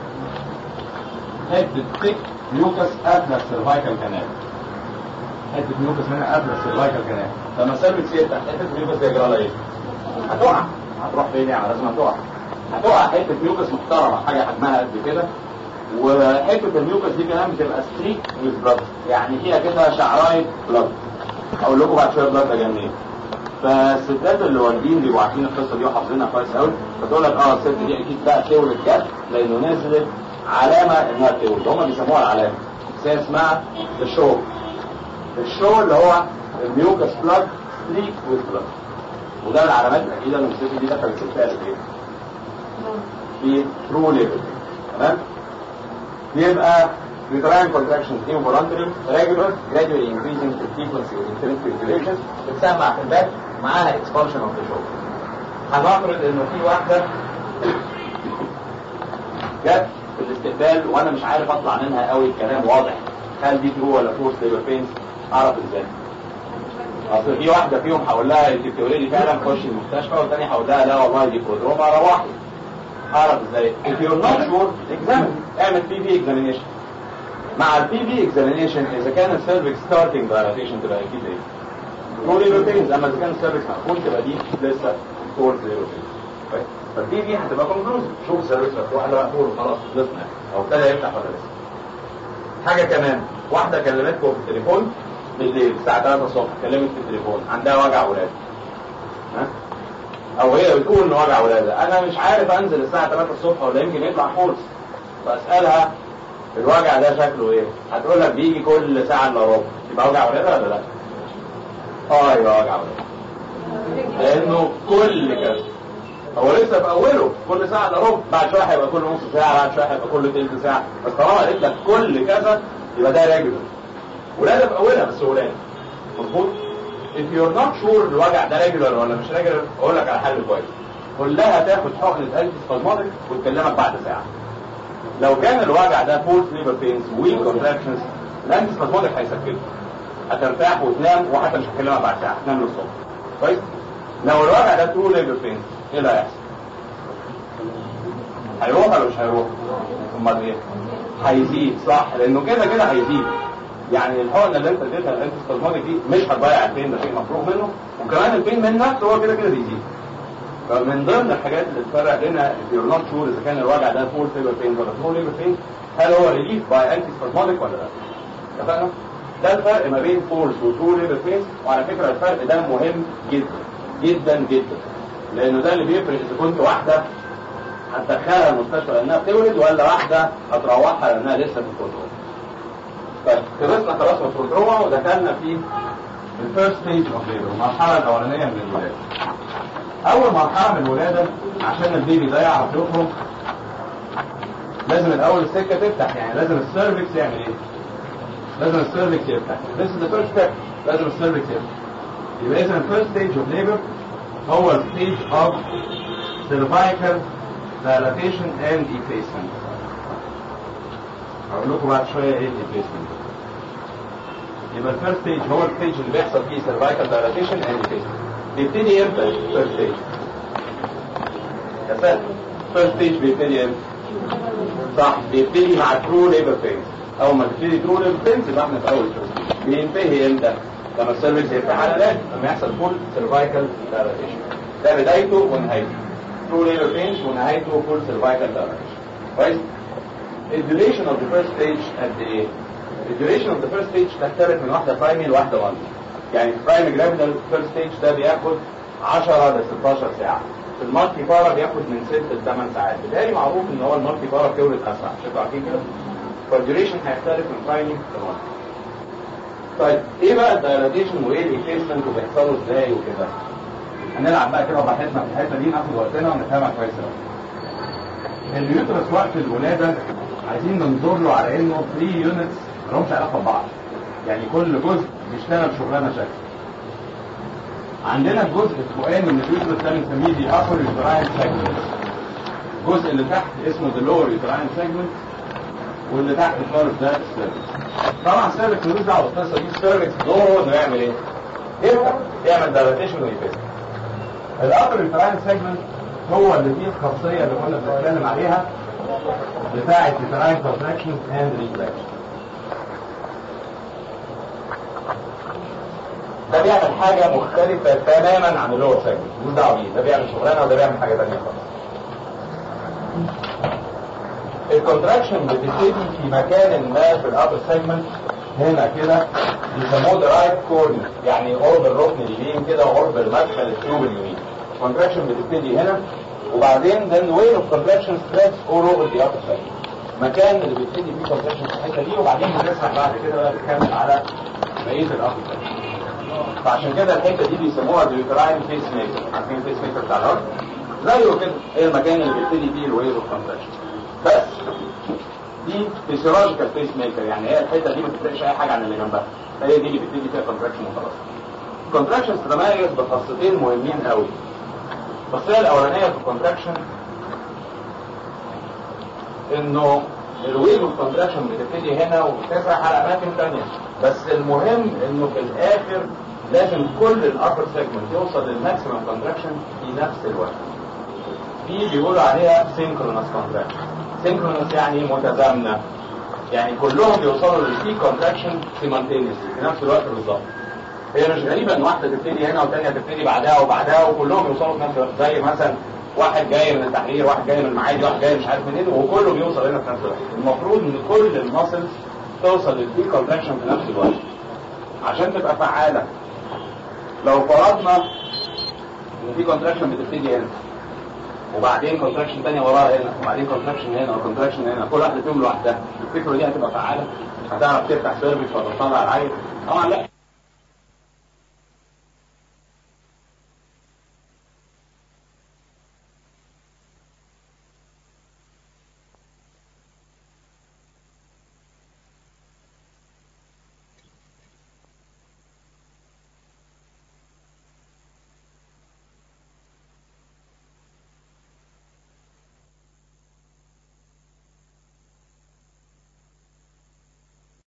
حته تيك ميوكس قبل السيرفايكال كانال حته ميوكس هنا قبل السيرفايكال كانال لما السيرفكس يفتح حته ميوكس دي جرى ايه؟ هتقع هتروح فين يعني لازم هتقع هتقع حته ميوكس محترمه حاجه حجمها قد كده وحته الميوكس دي كمان بتبقى ستريك ويز بلاد يعني فيها كده شعرايه بلاد اقول لكم بعد شويه بلاد ده جاي منين فالستات اللي والدين بيبقوا عارفين القصه دي وحافظينها كويس قوي فتقول لك اه الست دي اكيد بقى تولد جت لانه نزلت علامه انها تولد هم بيسموها العلامه بس هي اسمها الشو الشو اللي هو الميوكس بلاد ستريك ويز بلاد وده من العلامات الاكيده ان الست دي دخلت ستات ايه في ترو ليفل تمام يبقى uterine contractions involuntary regular gradually increasing the frequency of infinite durations بتسمع في الباك معاها expulsion of the show هنفرض انه في واحدة جت في الاستقبال وانا مش عارف اطلع منها قوي الكلام واضح هل دي ترو ولا فورس ليبر بينز اعرف ازاي اصل في واحدة فيهم هقول لها انت بتولدي فعلا خش المستشفى والثانية هقول لها لا والله دي كودروما روحي اعرف ازاي if you're not sure examine اعمل بي في examination مع البي في اكزامينيشن اذا كان السيرفكس ستارتنج دايلاتيشن تبقى اكيد ايه؟ فور زيرو بينز اما اذا كان السيرفكس مقفول تبقى دي لسه فور زيرو بينز فالبي في هتبقى كونكلوزيف شوف السيرفكس مفتوح ولا مقفول وخلاص خلصنا او ابتدى يفتح ولا لسه حاجه كمان واحده كلمتكم في التليفون بالليل الساعه 3 الصبح كلمت في التليفون عندها وجع ولاده ها او هي بتقول ان وجع ولاده انا مش عارف انزل الساعه 3 الصبح ولا يمكن يطلع فورس فاسالها الوجع ده شكله ايه هتقول لك بيجي كل ساعه الا ربع يبقى وجع ولاده ولا لا اه يبقى وجع ولاده لانه كل كذا هو لسه في اوله كل ساعه الا ربع بعد شويه هيبقى كل نص ساعه بعد شويه هيبقى كل تلت ساعه بس طالما قالت لك كل كذا يبقى ده ريجولر ولاده في اولها بس ولاده مظبوط if you're not sure الوجع ده ريجولر ولا مش ريجولر اقول لك على حل كويس قول لها تاخد حقنه انتي سبازماتيك وتكلمك بعد ساعه لو كان الوجع ده فورس ليبر بينز ويك كونتراكشنز الانتي سبازماتيك هيسكته هترتاح وتنام وحتى مش هتكلمها بعد ساعه تنام للصبح كويس لو الوجع ده ترو ليبر بينز ايه اللي هيحصل؟ هيروح ولا مش هيروح؟ امال ايه؟ هيزيد صح لانه كده كده هيزيد يعني الحقنه اللي انت اديتها الانتي سبازماتيك دي مش هتضيع البين ده شيء مفروغ منه وكمان البين من نفسه هو كده كده بيزيد فمن ضمن الحاجات اللي تفرق لنا if you're not sure اذا كان الوجع ده فول ليبر بين ولا فول ليبر بين هل هو ريليف باي انتي سبازماتيك ولا لا؟ اتفقنا؟ ده الفرق ما بين فولس وترو ليبر بين وعلى فكره الفرق ده مهم جدا جدا جدا لانه ده اللي بيفرق اذا كنت واحده هتدخلها المستشفى لانها بتولد ولا واحده هتروحها لانها لسه في الكنترول. طيب خلصنا خلاص من الكنترول ودخلنا في الفيرست ستيج اوف ليبر المرحله الاولانيه من الولاده. اول مرحله من الولاده عشان البيبي ده يعرف يخرج لازم الاول السكه تفتح يعني لازم السيرفكس يعمل ايه؟ لازم السيرفكس يفتح. This is the first step. لازم السيرفكس يفتح. يبقى اذا الفيرست ستيج اوف ليبر هو الستيج اوف cervical dilatation and effacement. هقول لكم بعد شويه ايه الافيسمنت. يبقى الفيرست ستيج هو الستيج اللي بيحصل فيه cervical dilatation and effacement. بيبتدي امتى الفيرست ستيج؟ يا ساتر الفيرست ستيج بيبتدي امتى؟ صح بيبتدي مع ترو ليبر بينز اول ما تبتدي ترو ليبر بينز يبقى احنا في اول فيرست بينتهي امتى؟ لما السيرفكس يفتح على ده لما يحصل فول سيرفايكال دايلاتيشن ده بدايته ونهايته ترو ليبر بينز ونهايته فول سيرفايكال دايلاتيشن كويس؟ الديوريشن اوف ذا فيرست ستيج قد ايه؟ الديوريشن اوف ذا فيرست ستيج تختلف من واحده برايمي لواحده وان يعني البرايم جرافيدال فيرست ستيج ده بياخد 10 ل 16 ساعه في المالتي بارا بياخد من 6 ل 8 ساعات بالتالي معروف ان هو المالتي بارا بتولد اسرع مش انتوا عارفين كده فالديوريشن هيختلف من برايمي لمالتي طيب ايه بقى الدايلاتيشن وايه الافيسمنت وبيحصلوا ازاي وكده هنلعب بقى كده براحتنا في الحته دي ناخد وقتنا ونفهمها كويس قوي اليوترس وقت الولاده عايزين ننظر له على انه 3 يونتس مالهمش علاقه ببعض يعني كل جزء بيشتغل شغلانه شكل عندنا الجزء الفوقاني من اليوترس ده بنسميه دي ابر يوتراين سيجمنت الجزء اللي تحت اسمه ذا لور يوتراين سيجمنت واللي تحت خالص ده السيرفكس طبعا السيرفكس ملوش دعوه بالقصه دي السيرفكس دوره انه يعمل ايه؟ يفتح يعمل دايلاتيشن ويفيد الابر يوتراين سيجمنت هو اللي فيه الخاصيه اللي كنا بنتكلم عليها بتاعه يوتراين كونتراكشن اند ريفلكشن ده بيعمل حاجة مختلفة تماما عن اللور سيجمنت مش دعوة بيه ده بيعمل شغلانة وده بيعمل حاجة تانية خالص الكونتراكشن بتبتدي في مكان ما في الابر سيجمنت هنا كده بيسموه ذا رايت كورنر يعني قرب الركن اليمين كده وقرب المدخل التوب اليمين الكونتراكشن بتبتدي هنا وبعدين then way of contraction spreads all over the upper segment مكان اللي بيبتدي فيه contraction في الحته دي وبعدين بنسمع بعد كده بقى بتكمل على بقيه الابر segment فعشان كده الحته دي بيسموها اليوتراين فيس ميكر عارفين الفيس ميكر بتاع الارض زيه كده هي المكان اللي بيبتدي فيه الويف اوف كونتراكشن بس دي فيسيولوجيكال فيس ميكر يعني هي الحته دي ما بتفرقش اي حاجه عن اللي جنبها هي دي اللي بتبتدي فيها كونتراكشن وخلاص الكونتراكشن تتميز بخاصتين مهمين قوي الخاصيه الاولانيه في الكونتراكشن انه الويف اوف كونتراكشن بتبتدي هنا وبتسرح على اماكن ثانيه بس المهم انه في الاخر لازم كل الابر سيجمنت يوصل للماكسيمم كونتراكشن في نفس الوقت دي بيقولوا عليها سينكرونس كونتراكشن سينكرونس يعني متزامنه يعني كلهم بيوصلوا للبيك كونتراكشن سيمالتينيسلي في نفس الوقت بالظبط هي مش غريبه ان واحده تبتدي هنا والثانيه تبتدي بعدها وبعدها وكلهم يوصلوا في نفس الوقت زي مثلا واحد جاي من التحرير واحد جاي من المعادي واحد جاي مش عارف منين وكله بيوصل هنا في نفس الوقت المفروض ان كل الماسلز توصل للبيك كونتراكشن في نفس الوقت عشان تبقى فعاله لو فرضنا ان في كونتراكشن بتبتدي هنا وبعدين كونتراكشن تانية وراها هنا وبعدين كونتراكشن هنا وكونتراكشن هنا كل واحده فيهم لوحدها الفكره دي هتبقى فعاله هتعرف تفتح سيرفيس وتطلع العيل طبعا لا